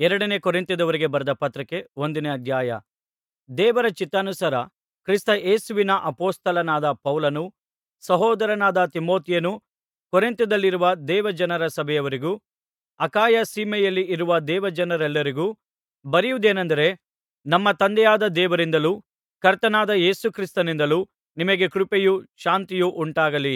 ಎರಡನೇ ಕೊರಿಂಥದವರಿಗೆ ಬರೆದ ಪತ್ರಕ್ಕೆ ಒಂದನೇ ಅಧ್ಯಾಯ ದೇವರ ಚಿತ್ತಾನುಸಾರ ಕ್ರಿಸ್ತ ಯೇಸುವಿನ ಅಪೊಸ್ತಲನಾದ ಪೌಲನೂ ಸಹೋದರನಾದ ತಿಮೊಥೆಯನೂ ಕೊರಿಂಥದಲ್ಲಿರುವ ದೇವಜನರ ಸಭೆಯವರಿಗೂ ಅಖಾಯ ಸೀಮೆಯಲ್ಲಿ ಇರುವ ದೇವಜನರೆಲ್ಲರಿಗೂ ಬರೆಯುವುದೇನೆಂದರೆ ನಮ್ಮ ತಂದೆಯಾದ ದೇವರಿಂದಲೂ ಕರ್ತನಾದ ಯೇಸು ಕ್ರಿಸ್ತನಿಂದಲೂ ನಿಮಗೆ ಕೃಪೆಯೂ ಶಾಂತಿಯೂ ಉಂಟಾಗಲಿ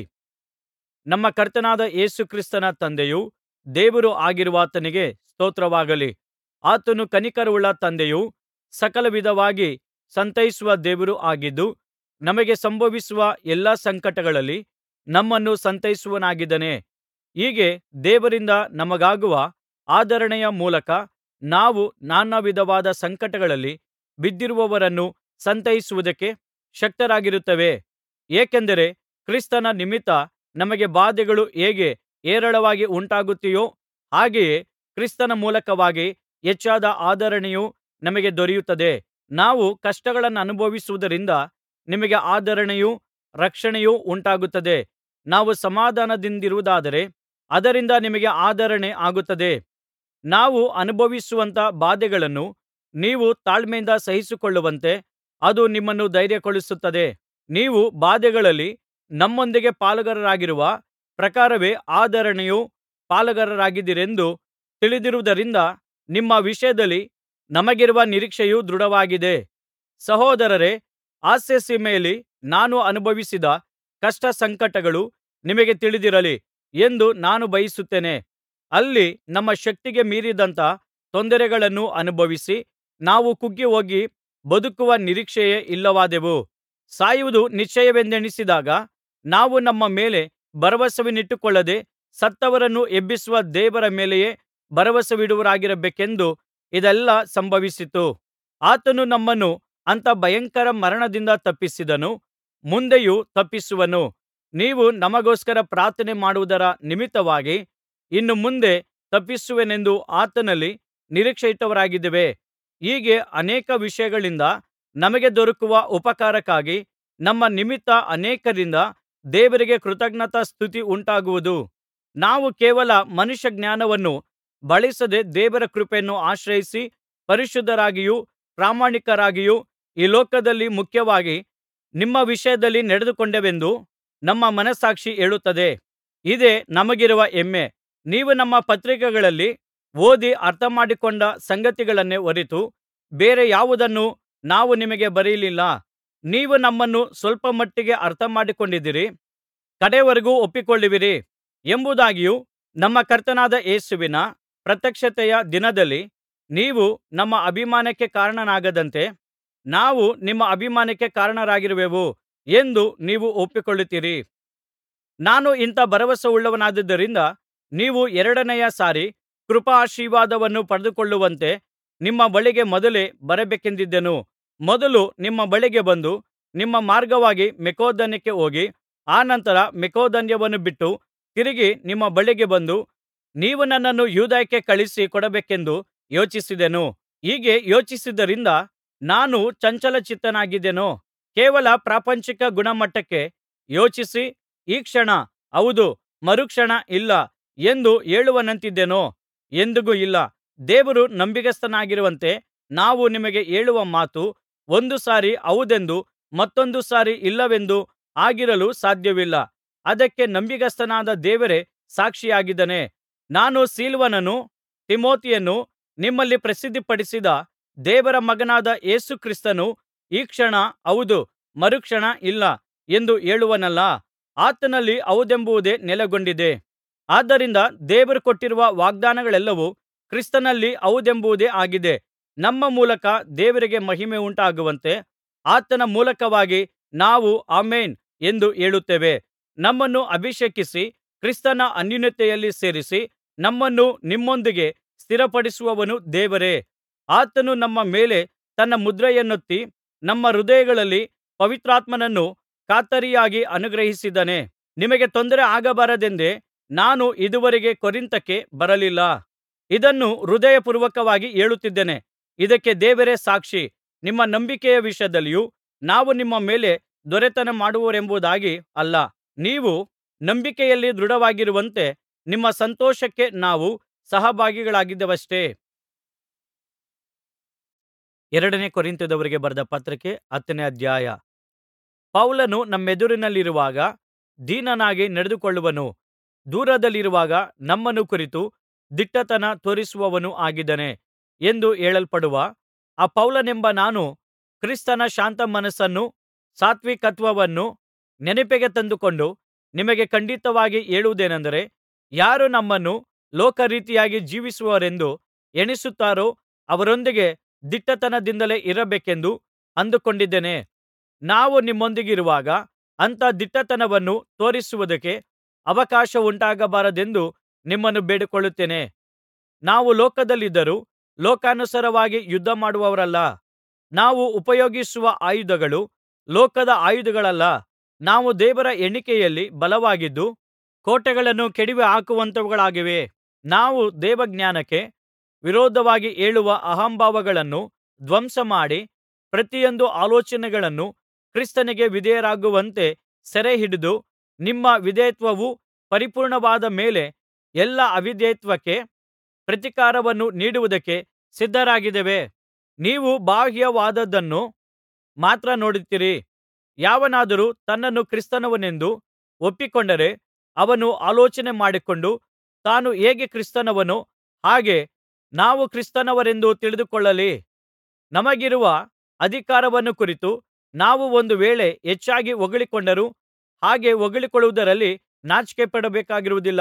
ನಮ್ಮ ಕರ್ತನಾದ ಯೇಸು ಕ್ರಿಸ್ತನ ತಂದೆಯೂ ದೇವರೂ ಆಗಿರುವಾತನಿಗೆ ಸ್ತೋತ್ರವಾಗಲಿ ಆತನು ಕನಿಕರವುಳ್ಳ ತಂದೆಯೂ ಸಕಲ ವಿಧವಾಗಿ ಸಂತೈಸುವ ದೇವರೂ ಆಗಿದ್ದು ನಮಗೆ ಸಂಭವಿಸುವ ಎಲ್ಲಾ ಸಂಕಟಗಳಲ್ಲಿ ನಮ್ಮನ್ನು ಸಂತೈಸುವವನಾಗಿದ್ದಾನೆ ಹೀಗೆ ದೇವರಿಂದ ನಮಗಾಗುವ ಆದರಣೆಯ ಮೂಲಕ ನಾವು ನಾನಾ ವಿಧವಾದ ಸಂಕಟಗಳಲ್ಲಿ ಬಿದ್ದಿರುವವರನ್ನು ಸಂತೈಸುವುದಕ್ಕೆ ಶಕ್ತರಾಗಿರುತ್ತೇವೆ ಏಕೆಂದರೆ ಕ್ರಿಸ್ತನ ನಿಮಿತ್ತ ನಮಗೆ ಬಾಧೆಗಳು ಹೇಗೆ ಹೇರಳವಾಗಿ ಉಂಟಾಗುತ್ತವೆಯೋ ಹಾಗೆಯೇ ಕ್ರಿಸ್ತನ ಮೂಲಕವಾಗಿ ಹೆಚ್ಚಾದ ಆದರಣೆಯು ನಮಗೆ ದೊರೆಯುತ್ತದೆ ನಾವು ಕಷ್ಟಗಳನ್ನನುಭವಿಸುವುದರಿಂದ ನಿಮಗೆ ಆದರಣೆಯೂ ರಕ್ಷಣೆಯೂ ಉಂಟಾಗುತ್ತದೆ ನಾವು ಸಮಾಧಾನದಿಂದಿರುವುದಾದರೆ ಅದರಿಂದ ನಿಮಗೆ ಆದರಣೆ ಆಗುತ್ತದೆ ನಾವು ಅನುಭವಿಸುವಂಥ ಬಾಧೆಗಳನ್ನು ನೀವು ತಾಳ್ಮೆಯಿಂದ ಸಹಿಸಿಕೊಳ್ಳುವಂತೆ ಅದು ನಿಮ್ಮನ್ನು ಧೈರ್ಯಗೊಳಿಸುತ್ತದೆ ನೀವು ಬಾಧೆಗಳಲ್ಲಿ ನಮ್ಮೊಂದಿಗೆ ಪಾಲುಗಾರರಾಗಿರುವ ಪ್ರಕಾರವೇ ಆದರಣೆಯ ಪಾಲುಗಾರರಾಗಿದ್ದೀರೆಂದು ತಿಳಿದಿರುವುದರಿಂದ ನಿಮ್ಮ ವಿಷಯದಲ್ಲಿ ನಮಗಿರುವ ನಿರೀಕ್ಷೆಯು ದೃಢವಾಗಿದೆ ಸಹೋದರರೇ ಆಸ್ಯಸೀಮೆಯಲ್ಲಿ ನಾನು ಅನುಭವಿಸಿದ ಕಷ್ಟ ಸಂಕಟಗಳು ನಿಮಗೆ ತಿಳಿದಿರಲಿ ಎಂದು ನಾನು ಬಯಸುತ್ತೇನೆ ಅಲ್ಲಿ ನಮ್ಮ ಶಕ್ತಿಗೆ ಮೀರಿದಂಥ ತೊಂದರೆಗಳನ್ನು ಅನುಭವಿಸಿ ನಾವು ಕುಗ್ಗಿಹೋಗಿ ಬದುಕುವ ನಿರೀಕ್ಷೆಯೇ ಇಲ್ಲವಾದೆವು ಸಾಯುವುದು ನಿಶ್ಚಯವೆಂದೆಣಿಸಿದಾಗ ನಾವು ನಮ್ಮ ಮೇಲೆ ಭರವಸವನ್ನಿಟ್ಟುಕೊಳ್ಳದೆ ಸತ್ತವರನ್ನು ಎಬ್ಬಿಸುವ ದೇವರ ಮೇಲೆಯೇ ಭರವಸವಿಡುವವರಾಗಿರಬೇಕೆಂದು ಇದೆಲ್ಲಾ ಸಂಭವಿಸಿತು ಆತನು ನಮ್ಮನ್ನು ಅಂಥ ಭಯಂಕರ ಮರಣದಿಂದ ತಪ್ಪಿಸಿದನು ಮುಂದೆಯೂ ತಪ್ಪಿಸುವನು ನೀವು ನಮಗೋಸ್ಕರ ಪ್ರಾರ್ಥನೆ ಮಾಡುವುದರ ನಿಮಿತ್ತವಾಗಿ ಇನ್ನು ಮುಂದೆ ತಪ್ಪಿಸುವೆನೆಂದು ಆತನಲ್ಲಿ ನಿರೀಕ್ಷೆಯಿಟ್ಟವರಾಗಿದ್ದೇವೆ ಹೀಗೆ ಅನೇಕ ವಿಷಯಗಳಿಂದ ನಮಗೆ ದೊರಕುವ ಉಪಕಾರಕ್ಕಾಗಿ ನಮ್ಮ ನಿಮಿತ್ತ ಅನೇಕರಿಂದ ದೇವರಿಗೆ ಕೃತಜ್ಞತಾಸ್ತುತಿ ಉಂಟಾಗುವುದು ನಾವು ಕೇವಲ ಮನುಷ್ಯಜ್ಞಾನವನ್ನು ಬಳಸದೆ ದೇವರ ಕೃಪೆಯನ್ನು ಆಶ್ರಯಿಸಿ ಪರಿಶುದ್ಧರಾಗಿಯೂ ಪ್ರಾಮಾಣಿಕರಾಗಿಯೂ ಈ ಲೋಕದಲ್ಲಿ ಮುಖ್ಯವಾಗಿ ನಿಮ್ಮ ವಿಷಯದಲ್ಲಿ ನಡೆದುಕೊಂಡೆವೆಂದು ನಮ್ಮ ಮನಸ್ಸಾಕ್ಷಿ ಹೇಳುತ್ತದೆ ಇದೇ ನಮಗಿರುವ ಹೆಮ್ಮೆ ನೀವು ನಮ್ಮ ಪತ್ರಿಕೆಗಳಲ್ಲಿ ಓದಿ ಅರ್ಥಮಾಡಿಕೊಂಡ ಸಂಗತಿಗಳನ್ನೇ ಹೊರತು ಬೇರೆ ಯಾವುದನ್ನೂ ನಾವು ನಿಮಗೆ ಬರೆಯಲಿಲ್ಲ ನೀವು ನಮ್ಮನ್ನು ಸ್ವಲ್ಪಮಟ್ಟಿಗೆ ಅರ್ಥಮಾಡಿಕೊಂಡಿದ್ದೀರಿ ಕಡೆಯವರೆಗೂ ಒಪ್ಪಿಕೊಳ್ಳುವಿರಿ ಎಂಬುದಾಗಿಯೂ ನಮ್ಮ ಕರ್ತನಾದ ಯೇಸುವಿನ ಪ್ರತ್ಯಕ್ಷತೆಯ ದಿನದಲ್ಲಿ ನೀವು ನಮ್ಮ ಅಭಿಮಾನಕ್ಕೆ ಕಾರಣನಾಗದಂತೆ ನಾವು ನಿಮ್ಮ ಅಭಿಮಾನಕ್ಕೆ ಕಾರಣರಾಗಿರುವೆವು ಎಂದು ನೀವು ಒಪ್ಪಿಕೊಳ್ಳುತ್ತೀರಿ ನಾನು ಇಂಥ ಭರವಸವುಳ್ಳವನಾದ್ದರಿಂದ ನೀವು ಎರಡನೆಯ ಸಾರಿ ಕೃಪಾಶೀರ್ವಾದವನ್ನು ಪಡೆದುಕೊಳ್ಳುವಂತೆ ನಿಮ್ಮ ಬಳಿಗೆ ಮೊದಲೇ ಬರಬೇಕೆಂದಿದ್ದೆನು ಮೊದಲು ನಿಮ್ಮ ಬಳಿಗೆ ಬಂದು ನಿಮ್ಮ ಮಾರ್ಗವಾಗಿ ಮಕೆದೋನ್ಯಕ್ಕೆ ಹೋಗಿ ಅನಂತರ ಮಕೆದೋನ್ಯವನ್ನು ಬಿಟ್ಟು ತಿರುಗಿ ನಿಮ್ಮ ಬಳಿಗೆ ಬಂದು ನೀವು ನನ್ನನ್ನು ಯೂದಾಯಕ್ಕೆ ಕಳುಹಿಸಿ ಕೊಡಬೇಕೆಂದು ಯೋಚಿಸಿದೆನು ಹೀಗೆ ಯೋಚಿಸಿದ್ದರಿಂದ ನಾನು ಚಂಚಲಚಿತ್ತನಾಗಿದ್ದೆನು ಕೇವಲ ಪ್ರಾಪಂಚಿಕ ಗುಣಮಟ್ಟಕ್ಕೆ ಯೋಚಿಸಿ ಈ ಕ್ಷಣ ಹೌದು ಮರುಕ್ಷಣ ಇಲ್ಲ ಎಂದು ಹೇಳುವವನಂತಿದ್ದೇನೋ ಎಂದಿಗೂ ಇಲ್ಲ ದೇವರು ನಂಬಿಗಸ್ತನಾಗಿರುವಂತೆ ನಾವು ನಿಮಗೆ ಹೇಳುವ ಮಾತು ಒಂದು ಸಾರಿ ಹೌದೆಂದು ಮತ್ತೊಂದು ಸಾರಿ ಇಲ್ಲವೆಂದು ಆಗಿರಲು ಸಾಧ್ಯವಿಲ್ಲ ಅದಕ್ಕೆ ನಂಬಿಗಸ್ತನಾದ ದೇವರೇ ಸಾಕ್ಷಿಯಾಗಿದ್ದಾನೆ ನಾನು ಸಿಲ್ವಾನನೂ ತಿಮೊಥೆಯನೂ ನಿಮ್ಮಲ್ಲಿ ಪ್ರಸಿದ್ಧಿಪಡಿಸಿದ ದೇವರ ಮಗನಾದ ಯೇಸು ಕ್ರಿಸ್ತನು ಈ ಕ್ಷಣ ಹೌದು ಮರುಕ್ಷಣ ಇಲ್ಲ ಎಂದು ಹೇಳುವನಲ್ಲಾ ಆತನಲ್ಲಿ ಹೌದೆಂಬುದೇ ನೆಲೆಗೊಂಡಿದೆ ಆದ್ದರಿಂದ ದೇವರು ಕೊಟ್ಟಿರುವ ವಾಗ್ದಾನಗಳೆಲ್ಲವೂ ಕ್ರಿಸ್ತನಲ್ಲಿ ಹೌದೆಂಬುದೇ ಆಗಿದೆ ನಮ್ಮ ಮೂಲಕ ದೇವರಿಗೆ ಮಹಿಮೆಯುಂಟಾಗುವಂತೆ ಆತನ ಮೂಲಕವಾಗಿ ನಾವು ಆಮೆನ್ ಎಂದು ಹೇಳುತ್ತೇವೆ ನಮ್ಮನ್ನು ಅಭಿಷೇಕಿಸಿ ಕ್ರಿಸ್ತನ ಅನ್ಯೋನ್ಯತೆಯಲ್ಲಿ ಸೇರಿಸಿ ನಮ್ಮನ್ನು ನಿಮ್ಮೊಂದಿಗೆ ಸ್ಥಿರಪಡಿಸುವವನು ದೇವರೇ ಆತನು ನಮ್ಮ ಮೇಲೆ ತನ್ನ ಮುದ್ರೆಯನ್ನೊತ್ತಿ ನಮ್ಮ ಹೃದಯಗಳಲ್ಲಿ ಪವಿತ್ರಾತ್ಮನನ್ನು ಖಾತರಿಯಾಗಿ ಅನುಗ್ರಹಿಸಿದ್ದಾನೆ ನಿಮಗೆ ತೊಂದರೆ ಆಗಬಾರದೆಂದೇ ನಾನು ಇದುವರೆಗೆ ಕೊರಿಂಥಕ್ಕೆ ಬರಲಿಲ್ಲ ಇದನ್ನು ಹೃದಯಪೂರ್ವಕವಾಗಿ ಹೇಳುತ್ತಿದ್ದೇನೆ ಇದಕ್ಕೆ ದೇವರೇ ಸಾಕ್ಷಿ ನಿಮ್ಮ ನಂಬಿಕೆಯ ವಿಷಯದಲ್ಲಿಯೂ ನಾವು ನಿಮ್ಮ ಮೇಲೆ ದೊರೆತನ ಮಾಡುವವರೆಂಬುದಾಗಿ ಅಲ್ಲ ನೀವು ನಂಬಿಕೆಯಲ್ಲಿ ದೃಢವಾಗಿರುವಂತೆ ನಿಮ್ಮ ಸಂತೋಷಕ್ಕೆ ನಾವು ಸಹಭಾಗಿಗಳಾಗಿದ್ದೇವಷ್ಟೆ ಎರಡನೇ ಕೊರಿಂಥದವರಿಗೆ ಬರೆದ ಪತ್ರಿಕೆ ಹತ್ತನೇ ಅಧ್ಯಾಯ ಪೌಲನು ನಮ್ಮೆದುರಿನಲ್ಲಿರುವಾಗ ದೀನನಾಗಿ ನಡೆದುಕೊಳ್ಳುವವನೂ ದೂರದಲ್ಲಿರುವಾಗ ನಮ್ಮನ್ನು ಕುರಿತು ದಿಟ್ಟತನ ತೋರಿಸುವವನೂ ಆಗಿದ್ದಾನೆ ಎಂದು ಹೇಳಲ್ಪಡುವ ಆ ಪೌಲನೆಂಬ ನಾನು ಕ್ರಿಸ್ತನ ಶಾಂತ ಮನಸ್ಸನ್ನೂ ಸಾತ್ವಿಕತ್ವವನ್ನೂ ನೆನಪಿಗೆ ತಂದುಕೊಂಡು ನಿಮಗೆ ಖಂಡಿತವಾಗಿ ಹೇಳುವುದೇನಂದರೆ ಯಾರು ನಮ್ಮನ್ನು ಲೋಕರೀತಿಯಾಗಿ ಜೀವಿಸುವವರೆಂದು ಎಣಿಸುತ್ತಾರೋ ಅವರೊಂದಿಗೆ ದಿಟ್ಟತನದಿಂದಲೇ ಇರಬೇಕೆಂದು ಅಂದುಕೊಂಡಿದ್ದೇನೆ ನಾವು ನಿಮ್ಮೊಂದಿಗಿರುವಾಗ ಅಂಥ ದಿಟ್ಟತನವನ್ನು ತೋರಿಸುವುದಕ್ಕೆ ಅವಕಾಶವುಂಟಾಗಬಾರದೆಂದು ನಿಮ್ಮನ್ನು ಬೇಡಿಕೊಳ್ಳುತ್ತೇನೆ ನಾವು ಲೋಕದಲ್ಲಿದ್ದರೂ ಲೋಕಾನುಸಾರವಾಗಿ ಯುದ್ಧಮಾಡುವವರಲ್ಲ ನಾವು ಉಪಯೋಗಿಸುವ ಆಯುಧಗಳು ಲೋಕದ ಆಯುಧಗಳಲ್ಲ ನಾವು ದೇವರ ಎಣಿಕೆಯಲ್ಲಿ ಬಲವಾಗಿದ್ದು ಕೋಟೆಗಳನ್ನು ಕೆಡವಿಹಾಕುವಂಥವುಗಳಾಗಿವೆ ನಾವು ದೇವಜ್ಞಾನಕ್ಕೆ ವಿರೋಧವಾಗಿ ಏಳುವ ಅಹಂಭಾವಗಳನ್ನು ಧ್ವಂಸಮಾಡಿ ಪ್ರತಿಯೊಂದು ಆಲೋಚನೆಗಳನ್ನು ಕ್ರಿಸ್ತನಿಗೆ ವಿಧೇಯರಾಗುವಂತೆ ಸೆರೆಹಿಡಿದು ನಿಮ್ಮ ವಿಧೇಯತ್ವವು ಪರಿಪೂರ್ಣವಾದ ಮೇಲೆ ಎಲ್ಲಾ ಅವಿಧೇಯತ್ವಕ್ಕೆ ಪ್ರತಿಕಾರವನ್ನು ನೀಡುವುದಕ್ಕೆ ಸಿದ್ಧರಾಗಿದ್ದೇವೆ ನೀವು ಬಾಹ್ಯವಾದದ್ದನ್ನು ಮಾತ್ರ ನೋಡುತ್ತೀರಿ ಯಾವನಾದರೂ ತನ್ನನ್ನು ಕ್ರಿಸ್ತನವನೆಂದು ಒಪ್ಪಿಕೊಂಡರೆ ಅವನು ಆಲೋಚನೆ ಮಾಡಿಕೊಂಡು ತಾನು ಹೇಗೆ ಕ್ರಿಸ್ತನವನೋ ಹಾಗೆ ನಾವು ಕ್ರಿಸ್ತನವರೆಂದು ತಿಳಿದುಕೊಳ್ಳಲಿ ನಮಗಿರುವ ಅಧಿಕಾರವನ್ನು ಕುರಿತು ನಾವು ಒಂದು ವೇಳೆ ಹೆಚ್ಚಾಗಿ ಹೊಗಳಿಕೊಂಡರೂ ಹಾಗೆ ಹೊಗಳಿಕೊಳ್ಳುವುದರಲ್ಲಿ ನಾಚಿಕೆಪಡಬೇಕಾಗಿರುವುದಿಲ್ಲ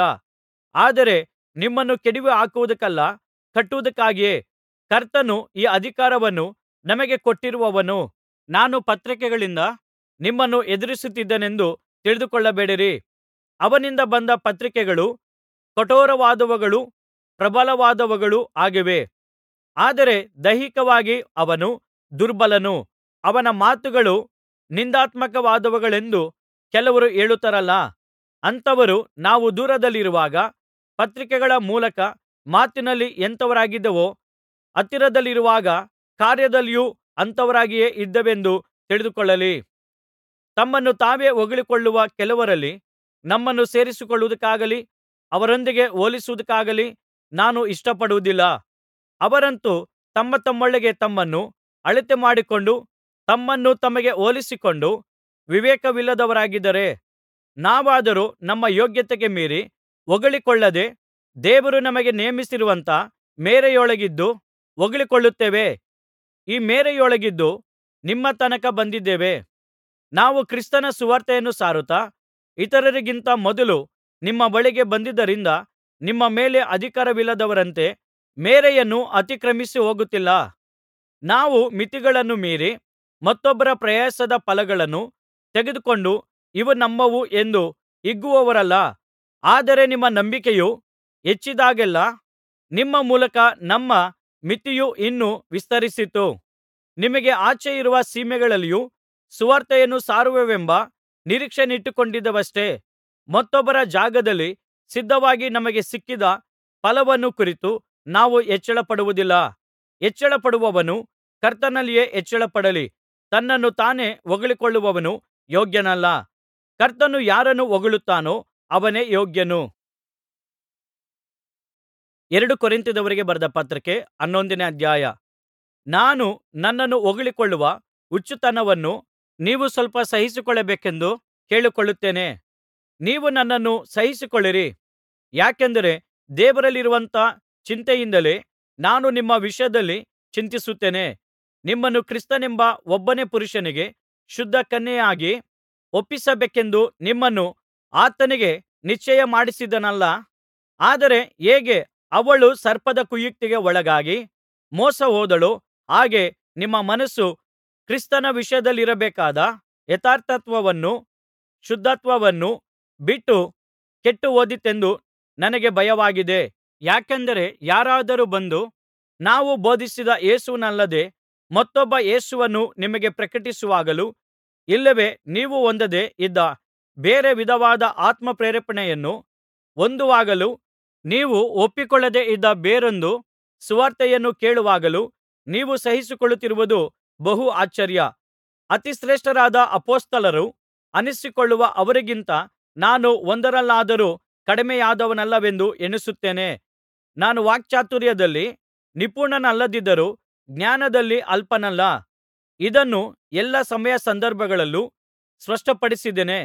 ಆದರೆ ನಿಮ್ಮನ್ನು ಕೆಡವಿಹಾಕುವುದಕ್ಕಲ್ಲ ಕಟ್ಟುವುದಕ್ಕಾಗಿಯೇ ಕರ್ತನು ಈ ಅಧಿಕಾರವನ್ನು ನಮಗೆ ಕೊಟ್ಟಿರುವವನು ನಾನು ಪತ್ರಿಕೆಗಳಿಂದ ನಿಮ್ಮನ್ನು ಹೆದರಿಸುತ್ತಿದ್ದೇನೆಂದು ತಿಳಿದುಕೊಳ್ಳಬೇಡಿರಿ ಅವನಿಂದ ಬಂದ ಪತ್ರಿಕೆಗಳು ಕಠೋರವಾದವುಗಳೂ ಪ್ರಬಲವಾದವುಗಳೂ ಆಗಿವೆ ಆದರೆ ದೈಹಿಕವಾಗಿ ಅವನು ದುರ್ಬಲನು ಅವನ ಮಾತುಗಳು ನಿಂದಾತ್ಮಕವಾದವುಗಳೆಂದು ಕೆಲವರು ಹೇಳುತ್ತಾರಲ್ಲಾ ಅಂಥವರು ನಾವು ದೂರದಲ್ಲಿರುವಾಗ ಪತ್ರಿಕೆಗಳ ಮೂಲಕ ಮಾತಿನಲ್ಲಿ ಎಂಥವರಾಗಿದ್ದೇವೋ ಹತ್ತಿರದಲ್ಲಿರುವಾಗ ಕಾರ್ಯದಲ್ಲಿಯೂ ಅಂಥವರಾಗಿಯೇ ಇದ್ದೇವೆಂದು ತಿಳಿದುಕೊಳ್ಳಲಿ ತಮ್ಮನ್ನು ತಾವೇ ಹೊಗಳಿಕೊಳ್ಳುವ ಕೆಲವರಲ್ಲಿ ನಮ್ಮನ್ನು ಸೇರಿಸಿಕೊಳ್ಳುವುದಕ್ಕಾಗಲಿ ಅವರೊಂದಿಗೆ ಹೋಲಿಸುವುದಕ್ಕಾಗಲಿ ನಾನು ಇಷ್ಟಪಡುವುದಿಲ್ಲ ಅವರಂತೂ ತಮ್ಮ ತಮ್ಮೊಳಗೆ ತಮ್ಮನ್ನು ಅಳತೆ ಮಾಡಿಕೊಂಡು ತಮ್ಮನ್ನು ತಮಗೆ ಹೋಲಿಸಿಕೊಂಡು ವಿವೇಕವಿಲ್ಲದವರಾಗಿದ್ದಾರೆ ನಾವಾದರೋ ನಮ್ಮ ಯೋಗ್ಯತೆಗೆ ಮೀರಿ ಹೊಗಳಿಕೊಳ್ಳದೆ ದೇವರು ನಮಗೆ ನೇಮಿಸಿರುವಂಥ ಮೇರೆಯೊಳಗಿದ್ದು ಹೊಗಳಿಕೊಳ್ಳುತ್ತೇವೆ ಈ ಮೇರೆಯೊಳಗಿದ್ದು ನಿಮ್ಮ ತನಕ ಬಂದಿದ್ದೇವೆ ನಾವು ಕ್ರಿಸ್ತನ ಸುವಾರ್ತೆಯನ್ನು ಸಾರುತ್ತಾ ಇತರರಿಗಿಂತ ಮೊದಲು ನಿಮ್ಮ ಬಳಿಗೆ ಬಂದದ್ದರಿಂದ ನಿಮ್ಮ ಮೇಲೆ ಅಧಿಕಾರವಿಲ್ಲದವರಂತೆ ಮೇರೆಯನ್ನು ಅತಿಕ್ರಮಿಸಿ ಹೋಗುತ್ತಿಲ್ಲ ನಾವು ಮಿತಿಗಳನ್ನು ಮೀರಿ ಮತ್ತೊಬ್ಬರ ಪ್ರಯಾಸದ ಫಲಗಳನ್ನು ತೆಗೆದುಕೊಂಡು ಇವು ನಮ್ಮವು ಎಂದು ಹಿಗ್ಗುವವರಲ್ಲ ಆದರೆ ನಿಮ್ಮ ನಂಬಿಕೆಯು ಹೆಚ್ಚಿದಾಗೆಲ್ಲಾ ನಿಮ್ಮ ಮೂಲಕ ನಮ್ಮ ಮಿತಿಯು ಇನ್ನೂ ವಿಸ್ತರಿಸಿತು ನಿಮಗೆ ಆಚೆಯಿರುವ ಸೀಮೆಗಳಲ್ಲಿಯೂ ಸುವಾರ್ತೆಯನ್ನು ಸಾರುವೆವೆಂಬ ನಿರೀಕ್ಷೆಯನ್ನಿಟ್ಟುಕೊಂಡಿದ್ದೇವಷ್ಟೆ ಮತ್ತೊಬ್ಬರ ಜಾಗದಲ್ಲಿ ಸಿದ್ಧವಾಗಿ ನಮಗೆ ಸಿಕ್ಕಿದ ಫಲವನ್ನು ಕುರಿತು ನಾವು ಹೆಚ್ಚಳಪಡುವುದಿಲ್ಲ ಹೆಚ್ಚಳಪಡುವವನು ಕರ್ತನಲ್ಲಿಯೇ ಹೆಚ್ಚಳಪಡಲಿ ತನ್ನನ್ನು ತಾನೇ ಹೊಗಳಿಕೊಳ್ಳುವವನು ಯೋಗ್ಯನಲ್ಲ ಕರ್ತನು ಯಾರನ್ನು ಹೊಗಳುತ್ತಾನೋ ಅವನೇ ಯೋಗ್ಯನು ಎರಡು ಕೊರಿಂಥದವರಿಗೆ ಬರೆದ ಪತ್ರಿಕೆ ಹನ್ನೊಂದನೇ ಅಧ್ಯಾಯ ನಾನು ನನ್ನನ್ನು ಹೊಗಳಿಕೊಳ್ಳುವ ಹುಚ್ಚುತನವನ್ನು ನೀವು ಸ್ವಲ್ಪ ಸಹಿಸಿಕೊಳ್ಳಬೇಕೆಂದು ಕೇಳಿಕೊಳ್ಳುತ್ತೇನೆ ನೀವು ನನ್ನನ್ನು ಸಹಿಸಿಕೊಳ್ಳಿರಿ ಯಾಕೆಂದರೆ ದೇವರಲ್ಲಿರುವಂಥ ಚಿಂತೆಯಿಂದಲೇ ನಾನು ನಿಮ್ಮ ವಿಷಯದಲ್ಲಿ ಚಿಂತಿಸುತ್ತೇನೆ ನಿಮ್ಮನ್ನು ಕ್ರಿಸ್ತನೆಂಬ ಒಬ್ಬನೇ ಪುರುಷನಿಗೆ ಶುದ್ಧ ಕನ್ಯೆಯಾಗಿ ಒಪ್ಪಿಸಬೇಕೆಂದು ನಿಮ್ಮನ್ನು ಆತನಿಗೆ ನಿಶ್ಚಯ ಮಾಡಿಸಿದೆನಲ್ಲಾ ಆದರೆ ಹೇಗೆ ಅವಳು ಸರ್ಪದ ಕುಯುಕ್ತಿಗೆ ಒಳಗಾಗಿ ಮೋಸಹೋದಳೋ ಹಾಗೆ ನಿಮ್ಮ ಮನಸ್ಸು ಕ್ರಿಸ್ತನ ವಿಷಯದಲ್ಲಿರಬೇಕಾದ ಯಥಾರ್ಥತ್ವವನ್ನೂ ಶುದ್ಧತ್ವವನ್ನೂ ಬಿಟ್ಟು ಕೆಟ್ಟುಹೋದೀತೆಂದು ನನಗೆ ಭಯವಾಗಿದೆ ಯಾಕೆಂದರೆ ಯಾರಾದರೂ ಬಂದು ನಾವು ಬೋಧಿಸಿದ ಯೇಸುವನ್ನಲ್ಲದೆ ಮತ್ತೊಬ್ಬ ಯೇಸುವನ್ನು ನಿಮಗೆ ಪ್ರಕಟಿಸುವಾಗಲೂ ಇಲ್ಲವೇ ನೀವು ಹೊಂದದೆ ಇದ್ದ ಬೇರೆ ವಿಧವಾದ ಆತ್ಮಪ್ರೇರಣೆಯನ್ನು ಹೊಂದುವಾಗಲೂ ನೀವು ಒಪ್ಪಿಕೊಳ್ಳದೆ ಇದ್ದ ಬೇರೊಂದು ಸುವಾರ್ತೆಯನ್ನು ಕೇಳುವಾಗಲೂ ನೀವು ಸಹಿಸಿಕೊಳ್ಳುತ್ತಿರುವುದು ಬಹು ಆಶ್ಚರ್ಯ ಅತಿಶ್ರೇಷ್ಠರಾದ ಅಪೊಸ್ತಲರು ಅನ್ನಿಸಿಕೊಳ್ಳುವ ಅವರಿಗಿಂತ ನಾನು ಒಂದರಲ್ಲಾದರೂ ಕಡಿಮೆಯಾದವನಲ್ಲವೆಂದು ಎಣಿಸುತ್ತೇನೆ ನಾನು ವಾಕ್ಚಾತುರ್ಯದಲ್ಲಿ ನಿಪುಣನಲ್ಲದಿದ್ದರೂ ಜ್ಞಾನದಲ್ಲಿ ಅಲ್ಪನಲ್ಲ ಇದನ್ನು ಎಲ್ಲಾ ಸಮಯ ಸಂದರ್ಭಗಳಲ್ಲೂ ಸ್ಪಷ್ಟಪಡಿಸಿದ್ದೇನೆ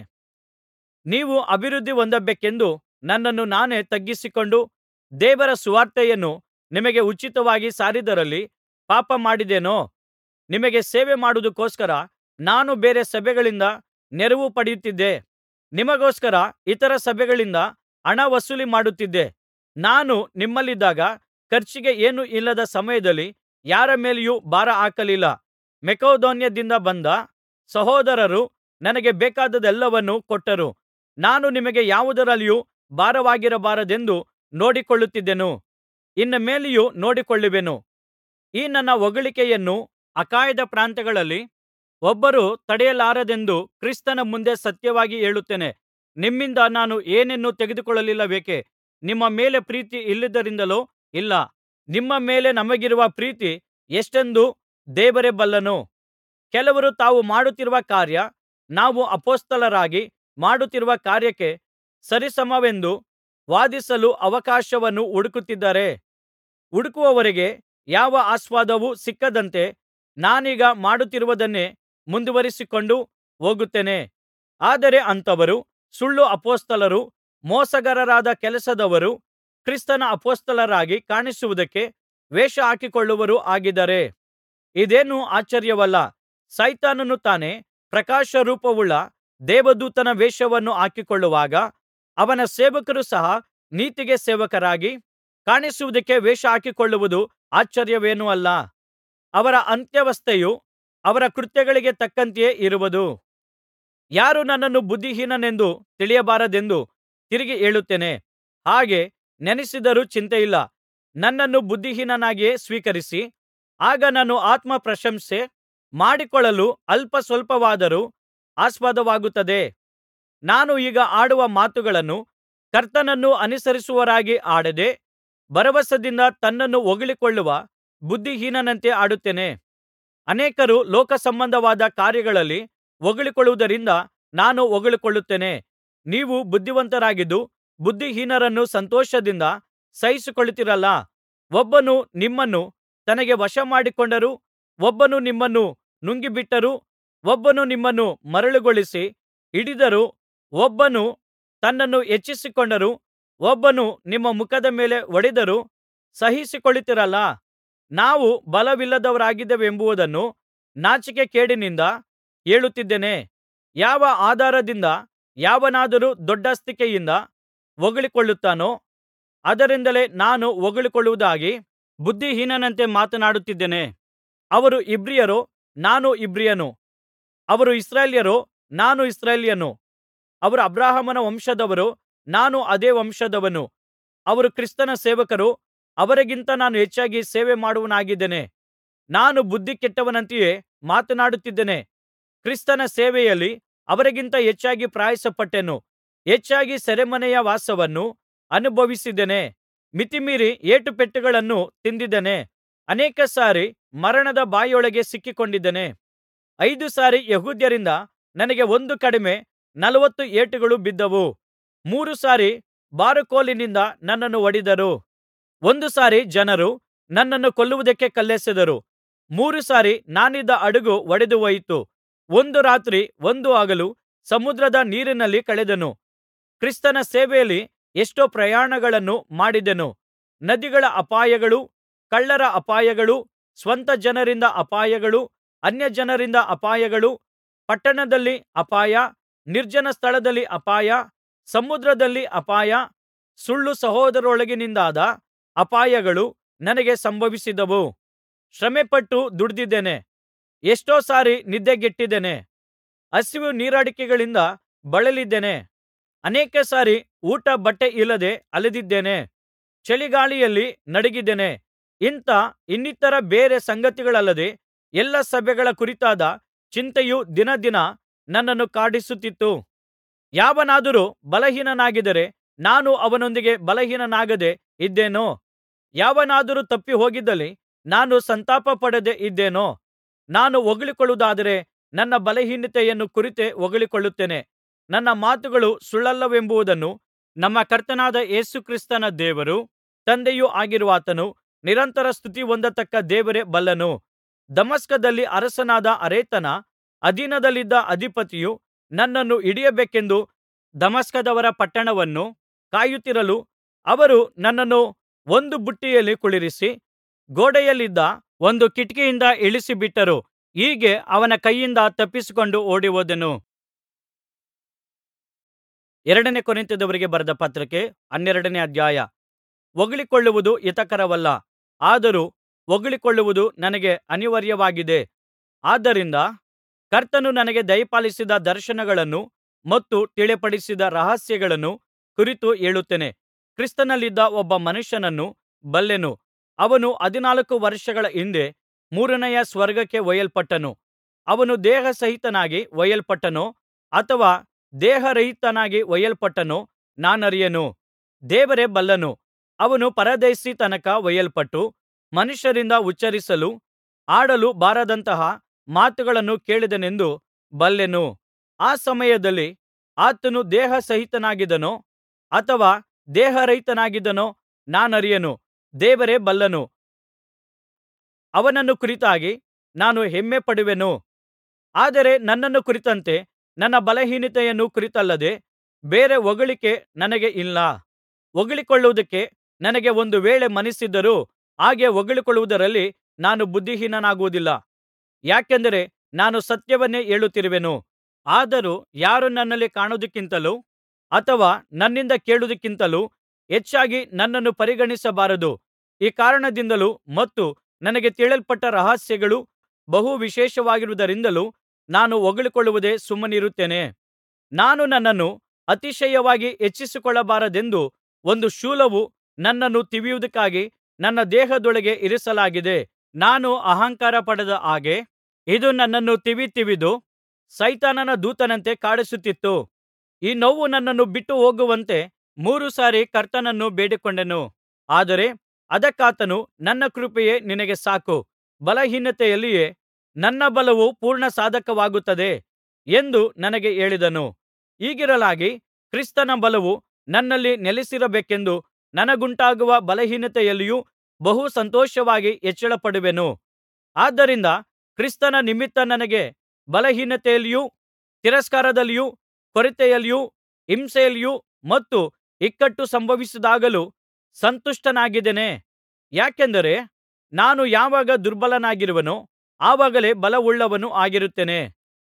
ನೀವು ಅಭಿವೃದ್ಧಿ ಹೊಂದಬೇಕೆಂದು ನನ್ನನ್ನು ನಾನೇ ತಗ್ಗಿಸಿಕೊಂಡು ದೇವರ ಸುವಾರ್ತೆಯನ್ನು ನಿಮಗೆ ಉಚಿತವಾಗಿ ಸಾರಿದರಲ್ಲಿ ಪಾಪ ಮಾಡಿದೆನೋ ನಿಮಗೆ ಸೇವೆ ಮಾಡುವುದಕ್ಕೋಸ್ಕರ ನಾನು ಬೇರೆ ಸಭೆಗಳಿಂದ ನೆರವು ಪಡೆಯುತ್ತಿದ್ದೆ ನಿಮಗೋಸ್ಕರ ಇತರ ಸಭೆಗಳಿಂದ ಹಣ ವಸೂಲಿ ಮಾಡುತ್ತಿದ್ದೆ ನಾನು ನಿಮ್ಮಲ್ಲಿದ್ದಾಗ ಖರ್ಚಿಗೆ ಏನೂ ಇಲ್ಲದ ಸಮಯದಲ್ಲಿ ಯಾರ ಮೇಲೆಯೂ ಭಾರ ಹಾಕಲಿಲ್ಲ ಮಕೆದೋನ್ಯದಿಂದ ಬಂದ ಸಹೋದರರು ನನಗೆ ಬೇಕಾದದ್ದೆಲ್ಲವನ್ನೂ ಕೊಟ್ಟರು ನಾನು ನಿಮಗೆ ಯಾವುದರಲ್ಲಿಯೂ ಭಾರವಾಗಿರಬಾರದೆಂದು ನೋಡಿಕೊಳ್ಳುತ್ತಿದ್ದೆನು ಇನ್ನು ಮೇಲೆಯೂ ನೋಡಿಕೊಳ್ಳುವೆನು ಈ ನನ್ನ ಹೊಗಳಿಕೆಯನ್ನು ಅಖಾಯದ ಪ್ರಾಂತ್ಯಗಳಲ್ಲಿ ಒಬ್ಬರೂ ತಡೆಯಲಾರರೆಂದು ಕ್ರಿಸ್ತನ ಮುಂದೆ ಸತ್ಯವಾಗಿ ಹೇಳುತ್ತೇನೆ ನಿಮ್ಮಿಂದ ನಾನು ಏನನ್ನೂ ತೆಗೆದುಕೊಳ್ಳಲಿಲ್ಲವೇಕೆ ನಿಮ್ಮ ಮೇಲೆ ಪ್ರೀತಿ ಇಲ್ಲದರಿಂದಲೋ ಇಲ್ಲ ನಿಮ್ಮ ಮೇಲೆ ನಮಗಿರುವ ಪ್ರೀತಿ ಎಷ್ಟೆಂದು ದೇವರೇ ಬಲ್ಲನು ಕೆಲವರು ತಾವು ಮಾಡುತ್ತಿರುವ ಕಾರ್ಯ ನಾವು ಅಪೊಸ್ತಲರಾಗಿ ಮಾಡುತ್ತಿರುವ ಕಾರ್ಯಕ್ಕೆ ಸರಿಸಮವೆಂದು ವಾದಿಸಲು ಅವಕಾಶವನ್ನು ಹುಡುಕುತ್ತಿದ್ದಾರೆ ಹುಡುಕುವವರಿಗೆ ಯಾವ ಆಸ್ಪದವೂ ಸಿಕ್ಕದಂತೆ ನಾನೀಗ ಮಾಡುತ್ತಿರುವುದನ್ನೇ ಮುಂದುವರಿಸಿಕೊಂಡು ಹೋಗುತ್ತೇನೆ ಆದರೆ ಅಂಥವರು ಸುಳ್ಳು ಅಪೊಸ್ತಲರೂ ಮೋಸಗಾರರಾದ ಕೆಲಸದವರೂ ಕ್ರಿಸ್ತನ ಅಪೊಸ್ತಲರಾಗಿ ಕಾಣಿಸುವುದಕ್ಕೆ ವೇಷ ಹಾಕಿಕೊಳ್ಳುವವರೂ ಆಗಿದ್ದಾರೆ ಇದೇನೂ ಆಶ್ಚರ್ಯವಲ್ಲ ಸೈತಾನನು ತಾನೇ ಪ್ರಕಾಶರೂಪವುಳ್ಳ ದೇವದೂತನ ವೇಷವನ್ನು ಹಾಕಿಕೊಳ್ಳುವಾಗ ಅವನ ಸೇವಕರು ಸಹ ನೀತಿಗೆ ಸೇವಕರಾಗಿ ಕಾಣಿಸುವುದಕ್ಕೆ ವೇಷ ಹಾಕಿಕೊಳ್ಳುವುದು ಆಶ್ಚರ್ಯವೇನೂ ಅಲ್ಲ ಅವರ ಅಂತ್ಯಾವಸ್ಥೆಯು ಅವರ ಕೃತ್ಯಗಳಿಗೆ ತಕ್ಕಂತೆಯೇ ಇರುವುದು ಯಾರೂ ನನ್ನನ್ನು ಬುದ್ಧಿಹೀನನೆಂದು ತಿಳಿಯಬಾರದೆಂದು ತಿರುಗಿ ಹೇಳುತ್ತೇನೆ ಹಾಗೆ ನೆನಸಿದರೂ ಚಿಂತೆಯಿಲ್ಲ ನನ್ನನ್ನು ಬುದ್ಧಿಹೀನನಾಗಿಯೇ ಸ್ವೀಕರಿಸಿ ಆಗ ನಾನು ಆತ್ಮಪ್ರಶಂಸೆ ಮಾಡಿಕೊಳ್ಳಲು ಅಲ್ಪ ಸ್ವಲ್ಪವಾದರೂ ಆಸ್ಪದವಾಗುತ್ತದೆ ನಾನು ಈಗ ಆಡುವ ಮಾತುಗಳನ್ನು ಕರ್ತನನ್ನು ಅನುಸರಿಸುವವರಾಗಿ ಆಡದೆ ಭರವಸದಿಂದ ತನ್ನನ್ನು ಹೊಗಳಿಕೊಳ್ಳುವ ಬುದ್ಧಿಹೀನನಂತೆ ಆಡುತ್ತೇನೆ ಅನೇಕರು ಲೋಕಸಂಬಂಧವಾದ ಕಾರ್ಯಗಳಲ್ಲಿ ಹೊಗಳಿಕೊಳ್ಳುವುದರಿಂದ ನಾನು ಹೊಗಳಿಕೊಳ್ಳುತ್ತೇನೆ ನೀವು ಬುದ್ಧಿವಂತರಾಗಿದ್ದು ಬುದ್ಧಿಹೀನರನ್ನು ಸಂತೋಷದಿಂದ ಸಹಿಸಿಕೊಳ್ಳುತ್ತೀರಲ್ಲಾ ಒಬ್ಬನು ನಿಮ್ಮನ್ನು ತನಗೆ ವಶಮಾಡಿಕೊಂಡರೂ ಒಬ್ಬನು ನಿಮ್ಮನ್ನು ನುಂಗಿಬಿಟ್ಟರೂ ಒಬ್ಬನು ನಿಮ್ಮನ್ನು ಮರಳುಗೊಳಿಸಿ ಹಿಡಿದರೂ ಒಬ್ಬನು ತನ್ನನ್ನು ಹೆಚ್ಚಿಸಿಕೊಂಡರೂ ಒಬ್ಬನು ನಿಮ್ಮ ಮುಖದ ಮೇಲೆ ಹೊಡೆದರೂ ಸಹಿಸಿಕೊಳ್ಳುತ್ತೀರಲ್ಲಾ ನಾವು ಬಲವಿಲ್ಲದವರಾಗಿದ್ದೇವೆಂಬುದನ್ನು ನಾಚಿಕೆಗೇಡಿನಿಂದ ಹೇಳುತ್ತಿದ್ದೇನೆ ಯಾವ ಆಧಾರದಿಂದ ಯಾವನಾದರೂ ದೊಡ್ಡಸ್ತಿಕೆಯಿಂದ ಹೊಗಳಿಕೊಳ್ಳುತ್ತಾನೋ ಅದರಿಂದಲೇ ನಾನು ಹೊಗಳಿಕೊಳ್ಳುವುದಾಗಿ ಬುದ್ಧಿಹೀನನಂತೆ ಮಾತನಾಡುತ್ತಿದ್ದೇನೆ ಅವರು ಇಬ್ರಿಯರೋ ನಾನು ಇಬ್ರಿಯನು ಅವರು ಇಸ್ರಾಯೇಲ್ಯರೋ ನಾನು ಇಸ್ರಾಯೇಲ್ಯನು ಅವರು ಅಬ್ರಹಾಮನ ವಂಶದವರೋ ನಾನು ಅದೇ ವಂಶದವನು ಅವರು ಕ್ರಿಸ್ತನ ಸೇವಕರೋ ಅವರಿಗಿಂತ ನಾನು ಹೆಚ್ಚಾಗಿ ಸೇವೆ ಮಾಡುವವನಾಗಿದ್ದೇನೆ ನಾನು ಬುದ್ಧಿ ಕೆಟ್ಟವನಂತೆಯೇ ಮಾತನಾಡುತ್ತಿದ್ದೇನೆ ಕ್ರಿಸ್ತನ ಸೇವೆಯಲ್ಲಿ ಅವರಿಗಿಂತ ಹೆಚ್ಚಾಗಿ ಪ್ರಯಾಸಪಟ್ಟೆನು ಹೆಚ್ಚಾಗಿ ಸೆರೆಮನೆಯ ವಾಸವನ್ನು ಅನುಭವಿಸಿದ್ದೇನೆ ಮಿತಿಮೀರಿ ಏಟುಪೆಟ್ಟುಗಳನ್ನು ತಿಂದಿದ್ದೇನೆ ಅನೇಕ ಸಾರಿ ಮರಣದ ಬಾಯೊಳಗೆ ಸಿಕ್ಕಿಕೊಂಡಿದ್ದೇನೆ ಐದು ಸಾರಿ ಯೆಹೂದ್ಯರಿಂದ ನನಗೆ ಒಂದು ಕಡಿಮೆ ನಲವತ್ತು ಏಟುಗಳು ಬಿದ್ದವು ಮೂರು ಸಾರಿ ಬಾರುಕೋಲಿನಿಂದ ನನ್ನನ್ನು ಹೊಡೆದರು ಒಂದು ಸಾರಿ ಜನರು ನನ್ನನ್ನು ಕೊಲ್ಲುವುದಕ್ಕೆ ಕಲ್ಲೆಸೆದರು ಮೂರು ಸಾರಿ ನಾನಿದ್ದ ಹಡಗು ಒಡೆದು ಹೋಯಿತು ಒಂದು ರಾತ್ರಿ ಒಂದು ಹಗಲು ಸಮುದ್ರದ ನೀರಿನಲ್ಲಿ ಕಳೆದೆನು ಕ್ರಿಸ್ತನ ಸೇವೆಯಲ್ಲಿ ಎಷ್ಟೋ ಪ್ರಯಾಣಗಳನ್ನು ಮಾಡಿದೆನು ನದಿಗಳ ಅಪಾಯಗಳು ಕಳ್ಳರ ಅಪಾಯಗಳು ಸ್ವಂತ ಜನರಿಂದ ಅಪಾಯಗಳು ಅನ್ಯಜನರಿಂದ ಅಪಾಯಗಳು ಪಟ್ಟಣದಲ್ಲಿ ಅಪಾಯ ನಿರ್ಜನ ಸ್ಥಳದಲ್ಲಿ ಅಪಾಯ ಸಮುದ್ರದಲ್ಲಿ ಅಪಾಯ ಸುಳ್ಳು ಸಹೋದರರೊಳಗಿನಿಂದಾದ ಅಪಾಯಗಳು ನನಗೆ ಸಂಭವಿಸಿದವು ಶ್ರಮೆಪಟ್ಟು ದುಡಿದಿದ್ದೇನೆ ಎಷ್ಟೋ ಸಾರಿ ನಿದ್ದೆಗೆಟ್ಟಿದ್ದೇನೆ ಹಸಿವು ನೀರಡಿಕೆಗಳಿಂದ ಬಳಲಿದ್ದೇನೆ ಅನೇಕ ಸಾರಿ ಊಟ ಬಟ್ಟೆ ಇಲ್ಲದೆ ಅಲೆದಿದ್ದೇನೆ ಚಳಿಗಾಳಿಯಲ್ಲಿ ನಡುಗಿದ್ದೇನೆ ಇಂಥ ಇನ್ನಿತರ ಬೇರೆ ಸಂಗತಿಗಳಲ್ಲದೆ ಎಲ್ಲಾ ಸಭೆಗಳ ಕುರಿತಾದ ಚಿಂತೆಯು ದಿನದಿನ ನನ್ನನ್ನು ಕಾಡಿಸುತ್ತಿತ್ತು ಯಾವನಾದರೂ ಬಲಹೀನನಾಗಿದ್ದರೆ ನಾನು ಅವನೊಂದಿಗೆ ಬಲಹೀನನಾಗದೆ ಇದ್ದೇನೋ ಯಾವನಾದರೂ ತಪ್ಪಿಹೋಗಿದ್ದಲ್ಲಿ ನಾನು ಸಂತಾಪಪಡದೆ ಇದ್ದೇನೋ ನಾನು ಹೊಗಳಿಕೊಳ್ಳುವುದಾದರೆ ನನ್ನ ಬಲಹೀನತೆಯನ್ನು ಕುರಿತೇ ಹೊಗಳಿಕೊಳ್ಳುತ್ತೇನೆ ನನ್ನ ಮಾತುಗಳು ಸುಳ್ಳಲ್ಲವೆಂಬುದನ್ನು ನಮ್ಮ ಕರ್ತನಾದ ಯೇಸು ಕ್ರಿಸ್ತನ ದೇವರೂ ತಂದೆಯೂ ಆಗಿರುವಾತನು ನಿರಂತರ ಸ್ತುತಿ ಹೊಂದತಕ್ಕ ದೇವರೇ ಬಲ್ಲನು ದಮಸ್ಕದಲ್ಲಿ ಅರಸನಾದ ಅರೇತನ ಅಧೀನದಲ್ಲಿದ್ದ ಅಧಿಪತಿಯು ನನ್ನನ್ನು ಹಿಡಿಯಬೇಕೆಂದು ದಮಸ್ಕದವರ ಪಟ್ಟಣವನ್ನು ಕಾಯುತ್ತಿರಲು ಅವರು ನನ್ನನ್ನು ಒಂದು ಬುಟ್ಟಿಯಲ್ಲಿ ಕುಳ್ಳಿರಿಸಿ ಗೋಡೆಯಲ್ಲಿದ್ದ ಒಂದು ಕಿಟಕಿಯಿಂದ ಇಳಿಸಿಬಿಟ್ಟರು ಹೀಗೆ ಅವನ ಕೈಯಿಂದ ತಪ್ಪಿಸಿಕೊಂಡು ಓಡಿಹೋದೆನು ಎರಡನೇ ಕೊರಿಂಥದವರಿಗೆ ಬರೆದ ಪತ್ರಕ್ಕೆ ಹನ್ನೆರಡನೇ ಅಧ್ಯಾಯ ಹೊಗಳಿಕೊಳ್ಳುವುದು ಹಿತಕರವಲ್ಲ ಆದರೂ ಹೊಗಳಿಕೊಳ್ಳುವುದು ನನಗೆ ಅನಿವಾರ್ಯವಾಗಿದೆ ಆದ್ದರಿಂದ ಕರ್ತನು ನನಗೆ ದಯಪಾಲಿಸಿದ ದರ್ಶನಗಳನ್ನು ಮತ್ತು ತಿಳಿಯಪಡಿಸಿದ ರಹಸ್ಯಗಳನ್ನು ಕುರಿತು ಹೇಳುತ್ತೇನೆ ಕ್ರಿಸ್ತನಲ್ಲಿದ್ದ ಒಬ್ಬ ಮನುಷ್ಯನನ್ನು ಬಲ್ಲೆನು ಅವನು ಹದಿನಾಲ್ಕು ವರ್ಷಗಳ ಹಿಂದೆ ಮೂರನೆಯ ಸ್ವರ್ಗಕ್ಕೆ ಒಯ್ಯಲ್ಪಟ್ಟನು ಅವನು ದೇಹಸಹಿತನಾಗಿ ಒಯ್ಯಲ್ಪಟ್ಟನೋ ಅಥವಾ ದೇಹರಹಿತನಾಗಿ ಒಯ್ಯಲ್ಪಟ್ಟನೋ ನಾನರಿಯೆನು ದೇವರೇ ಬಲ್ಲನು ಅವನು ಪರದೈಸಿ ತನಕ ಒಯ್ಯಲ್ಪಟ್ಟು ಮನುಷ್ಯರಿಂದ ಉಚ್ಚರಿಸಲು ಆಡಲು ಬಾರದಂತಹ ಮಾತುಗಳನ್ನು ಕೇಳಿದನೆಂದು ಬಲ್ಲೆನು ಆ ಸಮಯದಲ್ಲಿ ಆತನು ದೇಹಸಹಿತನಾಗಿದ್ದನೋ ಅಥವಾ ದೇಹರಹಿತನಾಗಿದ್ದನೋ ನಾನರಿಯೆನು ದೇವರೇ ಬಲ್ಲನು ಅವನನ್ನು ಕುರಿತಾಗಿ ನಾನು ಹೆಮ್ಮೆಪಡುವೆನು ಆದರೆ ನನ್ನನ್ನು ಕುರಿತಂತೆ ನನ್ನ ಬಲಹೀನತೆಯನ್ನು ಕುರಿತಲ್ಲದೆ ಬೇರೆ ಹೊಗಳಿಕೆ ನನಗೆ ಇಲ್ಲ ಹೊಗಳಿಕೊಳ್ಳುವುದಕ್ಕೆ ನನಗೆ ಒಂದು ವೇಳೆ ಮನಸ್ಸಿದ್ದರೂ ಹಾಗೆ ಹೊಗಳಿಕೊಳ್ಳುವುದರಲ್ಲಿ ನಾನು ಬುದ್ಧಿಹೀನನಾಗುವುದಿಲ್ಲ ಯಾಕೆಂದರೆ ನಾನು ಸತ್ಯವನ್ನೇ ಹೇಳುತ್ತಿರುವೆನು ಆದರೂ ಯಾರೂ ನನ್ನಲ್ಲಿ ಕಾಣುವುದಕ್ಕಿಂತಲೂ ಅಥವಾ ನನ್ನಿಂದ ಕೇಳುವುದಕ್ಕಿಂತಲೂ ಹೆಚ್ಚಾಗಿ ನನ್ನನ್ನು ಪರಿಗಣಿಸಬಾರದು ಈ ಕಾರಣದಿಂದಲೂ ಮತ್ತು ನನಗೆ ತಿಳಿಯಲ್ಪಟ್ಟ ರಹಸ್ಯಗಳು ಬಹು ವಿಶೇಷವಾಗಿರುವುದರಿಂದಲೂ ನಾನು ಹೊಗಳಿಕೊಳ್ಳದೆ ಸುಮ್ಮನಿರುತ್ತೇನೆ ನಾನು ನನ್ನನ್ನು ಅತಿಶಯವಾಗಿ ಹೆಚ್ಚಿಸಿಕೊಳ್ಳಬಾರದೆಂದು ಒಂದು ಶೂಲವು ನನ್ನನ್ನು ತಿವಿಯುವುದಕ್ಕಾಗಿ ನನ್ನ ದೇಹದೊಳಗೆ ಇರಿಸಲಾಗಿದೆ ನಾನು ಅಹಂಕಾರಪಡದ ಹಾಗೆ ಇದು ನನ್ನನ್ನು ತಿವಿ ತಿವಿದು ಸೈತಾನನ ದೂತನಂತೆ ಕಾಡಿಸುತ್ತಿತ್ತು ಈ ನೋವು ನನ್ನನ್ನು ಬಿಟ್ಟು ಹೋಗುವಂತೆ ಮೂರು ಸಾರಿ ಕರ್ತನನ್ನು ಬೇಡಿಕೊಂಡೆನು ಆದರೆ ಅದಕ್ಕಾತನು ನನ್ನ ಕೃಪೆಯೇ ನಿನಗೆ ಸಾಕು ಬಲಹೀನತೆಯಲ್ಲಿಯೇ ನನ್ನ ಬಲವು ಪೂರ್ಣ ಸಾಧಕವಾಗುತ್ತದೆ ಎಂದು ನನಗೆ ಹೇಳಿದನು ಹೀಗಿರಲಾಗಿ ಕ್ರಿಸ್ತನ ಬಲವು ನನ್ನಲ್ಲಿ ನೆಲೆಸಿರಬೇಕೆಂದು ನನಗುಂಟಾಗುವ ಬಲಹೀನತೆಯಲ್ಲಿಯೂ ಬಹು ಸಂತೋಷವಾಗಿ ಹೆಚ್ಚಳಪಡುವೆನು ಆದ್ದರಿಂದ ಕ್ರಿಸ್ತನ ನಿಮಿತ್ತ ನನಗೆ ಬಲಹೀನತೆಯಲ್ಲಿಯೂ ತಿರಸ್ಕಾರದಲ್ಲಿಯೂ ಕೊರತೆಯಲ್ಲಿಯೂ ಹಿಂಸೆಯಲ್ಲಿಯೂ ಮತ್ತು ಇಕ್ಕಟ್ಟು ಸಂಭವಿಸಿದಾಗಲೂ ಸಂತುಷ್ಟನಾಗಿದ್ದೇನೆ ಯಾಕೆಂದರೆ ನಾನು ಯಾವಾಗ ದುರ್ಬಲನಾಗಿರುವೆನೋ ಆವಾಗಲೇ ಬಲವುಳ್ಳವನು ಆಗಿರುತ್ತೇನೆ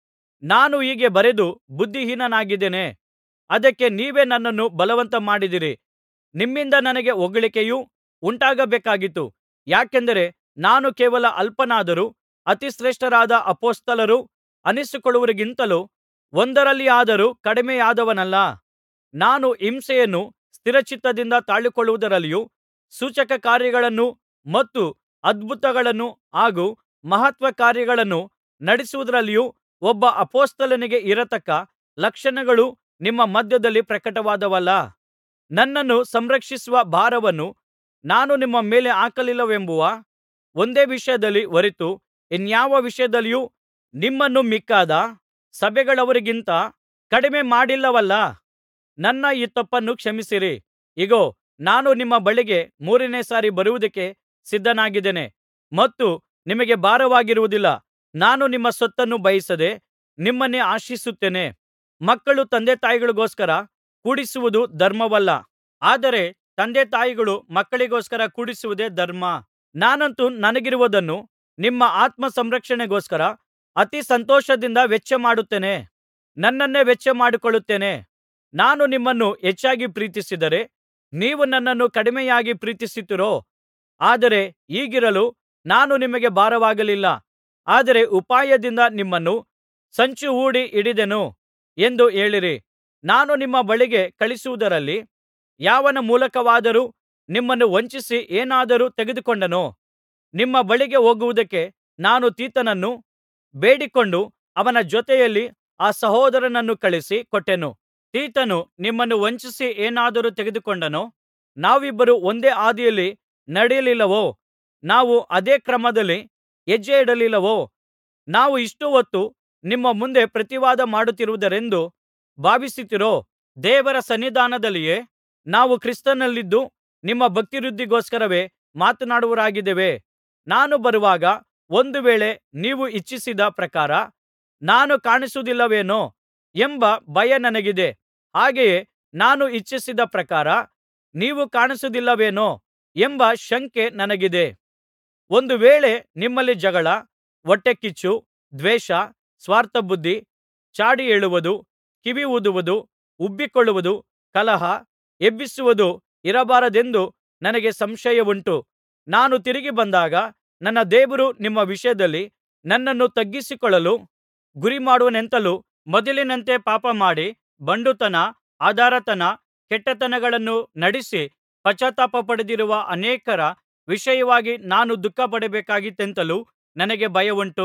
ನಾನು ಹೀಗೆ ಬರೆದು ಬುದ್ಧಿಹೀನನಾಗಿದ್ದೇನೆ ಅದಕ್ಕೆ ನೀವೇ ನನ್ನನ್ನು ಬಲವಂತ ಮಾಡಿದಿರಿ ನಿಮ್ಮಿಂದ ನನಗೆ ಹೊಗಳಿಕೆಯು ಉಂಟಾಗಬೇಕಾಗಿತ್ತು ಯಾಕೆಂದರೆ ನಾನು ಕೇವಲ ಅಲ್ಪನಾದರೂ ಅತಿಶ್ರೇಷ್ಠರಾದ ಅಪೊಸ್ತಲರು ಅನಿಸಿಕೊಳ್ಳುವವರಿಗಿಂತಲೂ ಒಂದರಲ್ಲಿಯಾದರೂ ಕಡಿಮೆಯಾದವನಲ್ಲ ನಾನು ಹಿಂಸೆಯನ್ನು ಸ್ಥಿರಚಿತ್ತದಿಂದ ತಾಳಿಕೊಳ್ಳುವುದರಲ್ಲಿಯೂ ಸೂಚಕಕಾರ್ಯಗಳನ್ನೂ ಮತ್ತು ಅದ್ಭುತಗಳನ್ನೂ ಹಾಗೂ ಮಹತ್ಕಾರ್ಯಗಳನ್ನು ನಡೆಸುವುದರಲ್ಲಿಯೂ ಒಬ್ಬ ಅಪೊಸ್ತಲನಿಗೆ ಇರತಕ್ಕ ಲಕ್ಷಣಗಳು ನಿಮ್ಮ ಮಧ್ಯದಲ್ಲಿ ಪ್ರಕಟವಾದವಲ್ಲಾ ನನ್ನನ್ನು ಸಂರಕ್ಷಿಸುವ ಭಾರವನ್ನು ನಾನು ನಿಮ್ಮ ಮೇಲೆ ಹಾಕಲಿಲ್ಲವೆಂಬುವ ಒಂದೇ ವಿಷಯದಲ್ಲಿ ಹೊರತು ಇನ್ಯಾವ ವಿಷಯದಲ್ಲಿಯೂ ನಿಮ್ಮನ್ನು ಮಿಕ್ಕಾದ ಸಭೆಗಳವರಿಗಿಂತ ಕಡಿಮೆ ಮಾಡಿಲ್ಲವಲ್ಲಾ ನನ್ನ ಈ ತಪ್ಪನ್ನು ಕ್ಷಮಿಸಿರಿ ಇಗೋ ನಾನು ನಿಮ್ಮ ಬಳಿಗೆ ಮೂರನೇ ಸಾರಿ ಬರುವುದಕ್ಕೆ ಸಿದ್ಧನಾಗಿದ್ದೇನೆ ಮತ್ತು ನಿಮಗೆ ಭಾರವಾಗಿರುವುದಿಲ್ಲ ನಾನು ನಿಮ್ಮ ಸೊತ್ತನ್ನು ಬಯಸದೆ ನಿಮ್ಮನ್ನೇ ಆಶಿಸುತ್ತೇನೆ ಮಕ್ಕಳು ತಂದೆತಾಯಿಗಳಿಗೋಸ್ಕರ ಕೂಡಿಸುವುದು ಧರ್ಮವಲ್ಲ ಆದರೆ ತಂದೆತಾಯಿಗಳು ಮಕ್ಕಳಿಗೋಸ್ಕರ ಕೂಡಿಸುವುದೇ ಧರ್ಮ ನಾನಂತೂ ನನಗಿರುವುದನ್ನು ನಿಮ್ಮ ಆತ್ಮ ಸಂರಕ್ಷಣೆಗೋಸ್ಕರ ಅತಿ ಸಂತೋಷದಿಂದ ವೆಚ್ಚಮಾಡುತ್ತೇನೆ ನನ್ನನ್ನೇ ವೆಚ್ಚಮಾಡಿಕೊಳ್ಳುತ್ತೇನೆ ನಾನು ನಿಮ್ಮನ್ನು ಹೆಚ್ಚಾಗಿ ಪ್ರೀತಿಸಿದರೆ ನೀವು ನನ್ನನ್ನು ಕಡಿಮೆಯಾಗಿ ಪ್ರೀತಿಸುತ್ತೀರೋ ಆದರೆ ಹೀಗಿರಲು ನಾನು ನಿಮಗೆ ಭಾರವಾಗಲಿಲ್ಲ ಆದರೆ ಉಪಾಯದಿಂದ ನಿಮ್ಮನ್ನು ಸಂಚು ಹೂಡಿ ಹಿಡಿದೆನು ಎಂದು ಹೇಳಿರಿ ನಾನು ನಿಮ್ಮ ಬಳಿಗೆ ಕಳುಹಿಸುವುದರಲ್ಲಿ ಯಾವನ ಮೂಲಕವಾದರೂ ನಿಮ್ಮನ್ನು ವಂಚಿಸಿ ಏನಾದರೂ ತೆಗೆದುಕೊಂಡನೋ ನಿಮ್ಮ ಬಳಿಗೆ ಹೋಗುವುದಕ್ಕೆ ನಾನು ತೀತನನ್ನು ಬೇಡಿಕೊಂಡು ಅವನ ಜೊತೆಯಲ್ಲಿ ಆ ಸಹೋದರನನ್ನು ಕಳುಹಿಸಿ ಕೊಟ್ಟೆನು ತೀತನು ನಿಮ್ಮನ್ನು ವಂಚಿಸಿ ಏನಾದರೂ ತೆಗೆದುಕೊಂಡನೋ ನಾವಿಬ್ಬರು ಒಂದೇ ಹಾದಿಯಲ್ಲಿ ನಡೆಯಲಿಲ್ಲವೋ ನಾವು ಅದೇ ಕ್ರಮದಲ್ಲಿ ಹೆಜ್ಜೆ ಇಡಲಿಲ್ಲವೋ ನಾವು ಇಷ್ಟು ಹೊತ್ತು ನಿಮ್ಮ ಮುಂದೆ ಪ್ರತಿವಾದ ಮಾಡುತ್ತಿರುವುದರೆಂದು ಭಾವಿಸುತ್ತೀರೋ ದೇವರ ಸನ್ನಿಧಾನದಲ್ಲಿಯೇ ನಾವು ಕ್ರಿಸ್ತನಲ್ಲಿದ್ದು ನಿಮ್ಮ ಭಕ್ತಿವೃದ್ಧಿಗೋಸ್ಕರವೇ ಮಾತನಾಡುವವರಾಗಿದ್ದೇವೆ ನಾನು ಬರುವಾಗ ಒಂದು ವೇಳೆ ನೀವು ಇಚ್ಛಿಸಿದ ಪ್ರಕಾರ ನಾನು ಕಾಣಿಸುವುದಿಲ್ಲವೇನೋ ಎಂಬ ಭಯ ನನಗಿದೆ ಹಾಗೆಯೇ ನಾನು ಇಚ್ಛಿಸಿದ ಪ್ರಕಾರ ನೀವು ಕಾಣಿಸುವುದಿಲ್ಲವೇನೋ ಎಂಬ ಶಂಕೆ ನನಗಿದೆ ಒಂದು ವೇಳೆ ನಿಮ್ಮಲ್ಲಿ ಜಗಳ ಹೊಟ್ಟೆಕಿಚ್ಚು ದ್ವೇಷ ಸ್ವಾರ್ಥಬುದ್ಧಿ ಚಾಡಿ ಹೇಳುವುದು ಕಿವಿಊದುವುದು ಉಬ್ಬಿಕೊಳ್ಳುವುದು ಕಲಹ ಎಬ್ಬಿಸುವುದು ಇರಬಾರದೆಂದು ನನಗೆ ಸಂಶಯವುಂಟು ನಾನು ತಿರುಗಿ ಬಂದಾಗ ನನ್ನ ದೇವರು ನಿಮ್ಮ ವಿಷಯದಲ್ಲಿ ನನ್ನನ್ನು ತಗ್ಗಿಸಿಕೊಳ್ಳಲು ಗುರಿಮಾಡುವನೆಂತಲೂ ಮೊದಲಿನಂತೆ ಪಾಪಮಾಡಿ ಬಂಡುತನ ಆಧಾರತನ ಕೆಟ್ಟತನಗಳನ್ನು ನಡಿಸಿ ಪಶ್ಚಾತ್ತಾಪಪಡದಿರುವ ಅನೇಕರ ವಿಷಯವಾಗಿ ನಾನು ದುಃಖಪಡಬೇಕಾದೀತೆಂತಲೂ ನನಗೆ ಭಯವುಂಟು